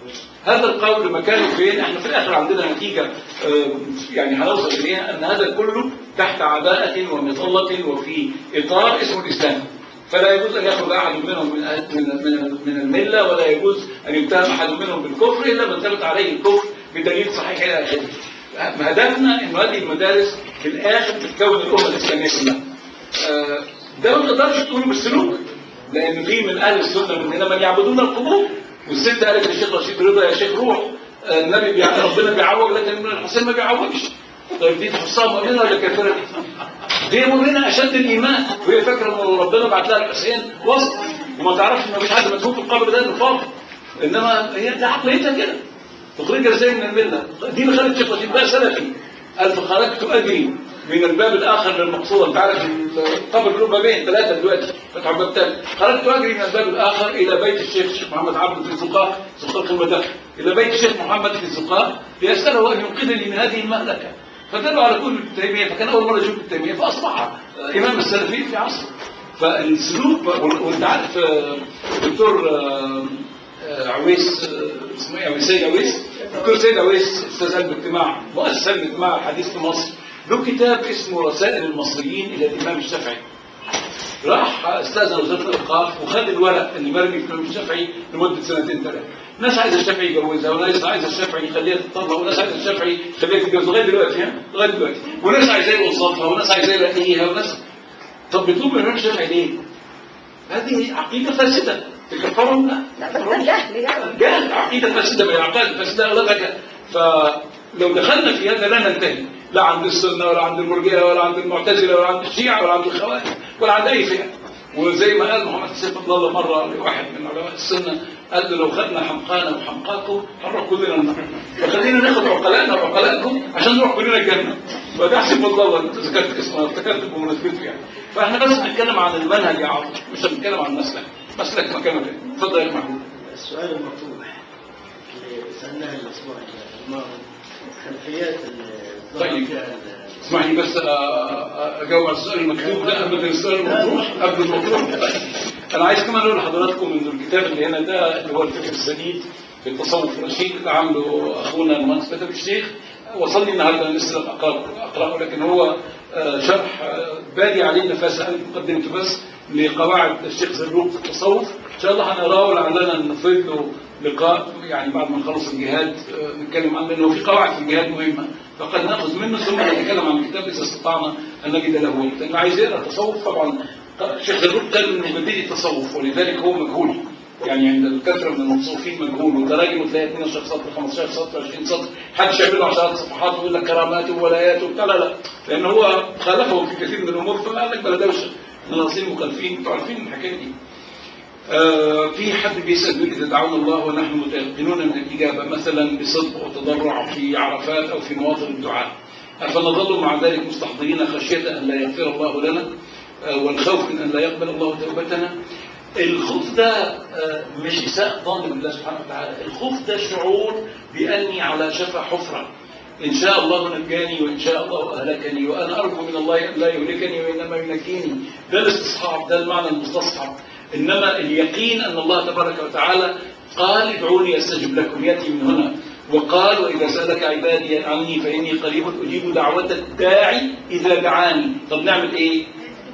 هذا القول مكانه فين احنا في الاخر عندنا نتيجه آه، يعني هنوصل اليها ان هذا كله تحت عباءه ومظله وفي اطار اسمه الاسلام فلا يجوز ان يخرج احد منهم من من من, من المله ولا يجوز ان يتهم احد منهم بالكفر الا من ثبت عليه الكفر بدليل صحيح الى اخره هدفنا ان هذه المدارس في الاخر تتكون الامه الاسلاميه كلها آه، ده ما تقدرش تقوله بالسلوك لان في من اهل السنه مننا من يعبدون القبور والست قالت للشيخ رشيد رضا يا شيخ روح آه، النبي بيع... ربنا بيعوج لكن ابن الحسين ما بيعوجش طيب دي تحسها مؤمنه ولا كافره دي مؤمنه اشد الايمان وهي فاكره ان ربنا بعت لها الحسين وسط وما تعرفش ان مفيش حد مدفون في القبر ده انه فاضي انما هي ده عقليتها كده تخرجها ازاي من المله دي اللي خلت الشيخ رشيد بقى سلفي قال فخرجت اجري من الباب الاخر للمقصوره انت عارف القبر له بابين ثلاثه دلوقتي فتحوا باب ثالث خرجت اجري من الباب الاخر الى بيت الشيخ الشيخ محمد عبد في زقاق زقاق المدخل الى بيت الشيخ محمد في زقاق ليساله ان ينقذني من هذه المهلكه فدلوا على كل ابن تيميه فكان اول مره يشوف ابن تيميه فاصبح امام السلفيين في عصره فالسلوك وانت عارف آه، الدكتور آه، آه، عويس آه، اسمه ايه عويسي عويس دكتور سيد عويس استاذ علم اجتماع مؤسس علم الاجتماع الحديث في مصر له كتاب اسمه رسائل المصريين الى الامام الشافعي راح استاذن وزاره الاوقاف وخد الورق اللي مرمي في الامام الشافعي لمده سنتين ثلاثه ناس عايزه الشافعي يجوزها وناس عايزه الشافعي يخليها تطلق وناس عايزه الشافعي يخليها تتجوز لغايه دلوقتي ها لغايه دلوقتي وناس عايزاه يوظفها وناس عايزاه يلاقيها وناس طب بيطلبوا من الامام الشافعي ليه؟ هذه عقيده فاسده تكفرهم لا لا بس ده جهل يعني جهل عقيدة فاسدة من العقائد الفاسدة أغلبها جهل فلو دخلنا في هذا لا ننتهي لا عند السنة ولا عند المرجئة ولا عند المعتزلة ولا عند الشيعة ولا عند الخوارج ولا عند أي فئة وزي ما قال محمد حسين فضل الله مره لواحد من علماء السنه قال له لو خدنا حمقانا وحمقاكم هنروح كلنا النار فخلينا ناخد عقلاءنا وعقلاءكم عشان نروح كلنا الجنه فده حسين فضل الله انت ذكرت اسمه افتكرت بمناسبته يعني فاحنا بس بنتكلم عن المنهج يا عاطف مش بنتكلم عن المسلك مسلك مكانه فين اتفضل يا محمود السؤال المطروح اللي سألناه الأسبوع الماضي خلفيات الظاهر طيب. فيها اسمعني بس آه، آه، اجاوب على السؤال المكتوب ده قبل السؤال المطروح قبل المطروح انا عايز كمان اقول لحضراتكم ان الكتاب اللي هنا ده اللي هو الفكر السديد في التصوف الرشيد اللي عامله اخونا المهندس بدر الشيخ وصلني النهارده لسه لم أقرأ- اقراه لكن هو آه، شرح آه، بادي عليه نفاسه انا مقدمته بس لقواعد الشيخ زروق في التصوف ان شاء الله هنقراه ولعلنا نفرد له لقاء يعني بعد ما نخلص الجهاد آه، نتكلم عنه لانه في قواعد في الجهاد مهمه فقد ناخذ منه ثم نتكلم عن الكتاب اذا استطعنا ان نجد له وقت لانه عايز يقرا التصوف طبعا الشيخ زروق قال انه بديل التصوف ولذلك هو مجهول يعني عند الكثره من المتصوفين مجهول وتراجمه تلاقي 12 سطر 15 سطر 20 سطر حدش يعمل له عشرات صفحات ويقول لك كراماته وولاياته وبتاع لا لا لان هو خالفهم في كثير من الامور فقال لك بلا دوشه احنا ناقصين مخالفين انتوا عارفين الحكايه دي آه، في حد بيسأل بيقول إذا دعونا الله ونحن متيقنون من الإجابة مثلا بصدق وتضرع في عرفات أو في مواطن الدعاء أفنظل مع ذلك مستحضرين خشية أن لا يغفر الله لنا آه، والخوف من أن لا يقبل الله توبتنا الخوف ده آه، مش إساءة ظن بالله سبحانه وتعالى الخوف ده شعور بأني على شفا حفرة إن شاء الله نجاني وإن شاء الله أهلكني وأنا أرجو من الله أن لا يهلكني وإنما ينجيني ده الاستصحاب ده المعنى المستصحب إنما اليقين أن الله تبارك وتعالى قال ادعوني أستجب لكم يأتي من هنا وقال وإذا سألك عبادي عني فإني قريب أجيب دعوة الداعي إذا دعاني طب نعمل إيه؟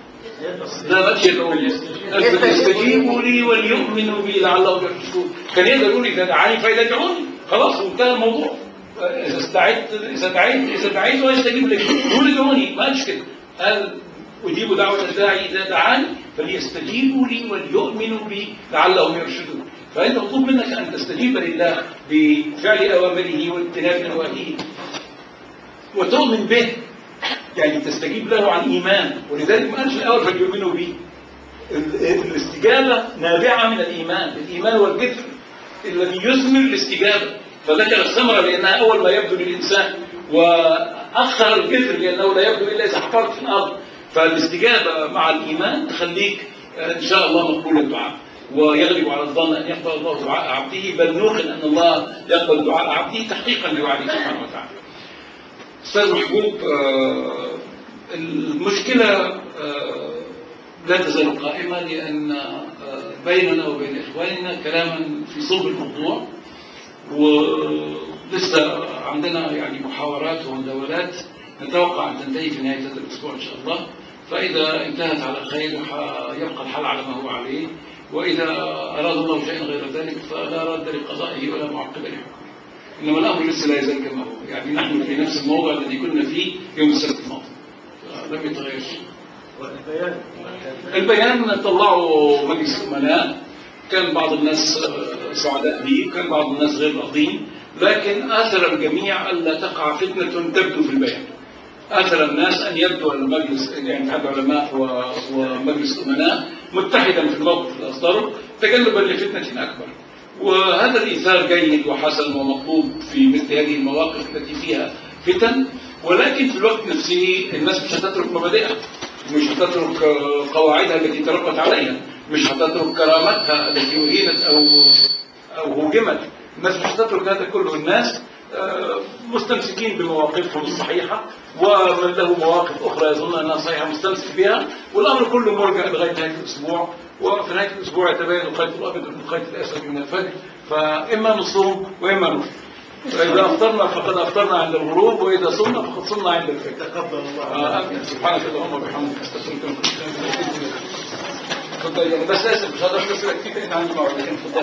لا ماشي يدعوني يستجيبوا لي وليؤمنوا بي لعلهم يرشدون كان يقدر يقول إذا دعاني فإذا دعوني خلاص وانتهى الموضوع إذا استعدت إذا دعيت إذا دعيت ويستجيب لك قول ادعوني ما قالش كده قال أجيب دعوة الداعي إذا دعاني فليستجيبوا لي وليؤمنوا بي لعلهم يرشدون فأنت مطلوب منك أن تستجيب لله بفعل أوامره واجتناب نواهيه وتؤمن به يعني تستجيب له عن إيمان ولذلك ما قالش الأول فليؤمنوا به ال- الاستجابة نابعة من الإيمان الإيمان هو الجذر الذي يثمر الاستجابة فذكر الثمرة لأنها أول ما يبدو للإنسان وأخر الجذر لأنه لا يبدو إلا إذا حفرت في الأرض فالاستجابة مع الإيمان تخليك آه، إن شاء الله مقبول الدعاء ويغلب على الظن أن يقبل الله دعاء عبده بل نوقن أن الله يقبل دعاء عبده تحقيقا لوعده سبحانه وتعالى أستاذ محبوب آه، المشكلة آه، لا تزال قائمة لأن آه، بيننا وبين إخواننا كلاما في صلب الموضوع ولسه عندنا يعني محاورات ومداولات نتوقع أن تنتهي في نهاية هذا الأسبوع إن شاء الله فإذا انتهت على خير يبقى الحال على ما هو عليه وإذا أراد الله شيئا غير ذلك فلا راد لقضائه ولا معقب لحكمه إنما الأمر لسه لا يزال كما هو يعني نحن في نفس الموضع الذي كنا فيه يوم السبت الماضي لم يتغير شيء والبيان البيان طلعوا مجلس الأمناء كان بعض الناس آه، سعداء به كان بعض الناس غير راضين لكن آثر الجميع ألا تقع فتنة تبدو في البيان آثر الناس أن يبدو المجلس يعني اتحاد العلماء و- ومجلس الأمناء متحدا في الموقف اللي أصدره تجنبا لفتنة أكبر وهذا الإيثار جيد وحسن ومطلوب في مثل هذه المواقف التي فيها فتن ولكن في الوقت نفسه الناس مش هتترك مبادئها مش هتترك آه، قواعدها التي تربت عليها مش هتترك كرامتها التي أهينت أو أو هوجمت الناس مش هتترك هذا كله الناس آه، مستمسكين بمواقفهم الصحيحة ومن له مواقف أخرى يظن أنها صحيحة مستمسك بها والأمر كله مرجع لغاية نهاية الأسبوع وفي نهاية الأسبوع يتبين الخيط الأبيض من الخيط الأسود من الفجر فإما نصوم وإما نفطر فإذا أفطرنا فقد أفطرنا عند الغروب وإذا صمنا فقد صمنا عند الفجر تقبل الله آه، آمين. سبحانك اللهم وبحمدك استغفرك واتوب اليك اتفضل يعني بس اسف مش هقدر اسالك كتير لان عندي موعد لكن اتفضل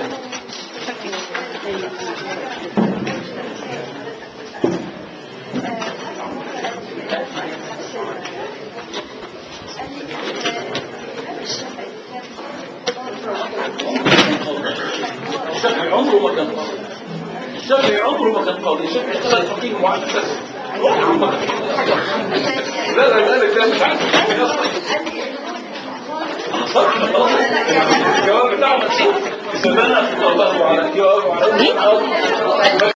الشافعي عمره ما كان قاضي الشافعي عمره ما كان قاضي الشافعي اشتغل فقيه مؤسس عمره ما كان لا لا لا لا مش عارف صح الجواب بتاعه مكتوب إذا بنى خطابه على الجواب وعلى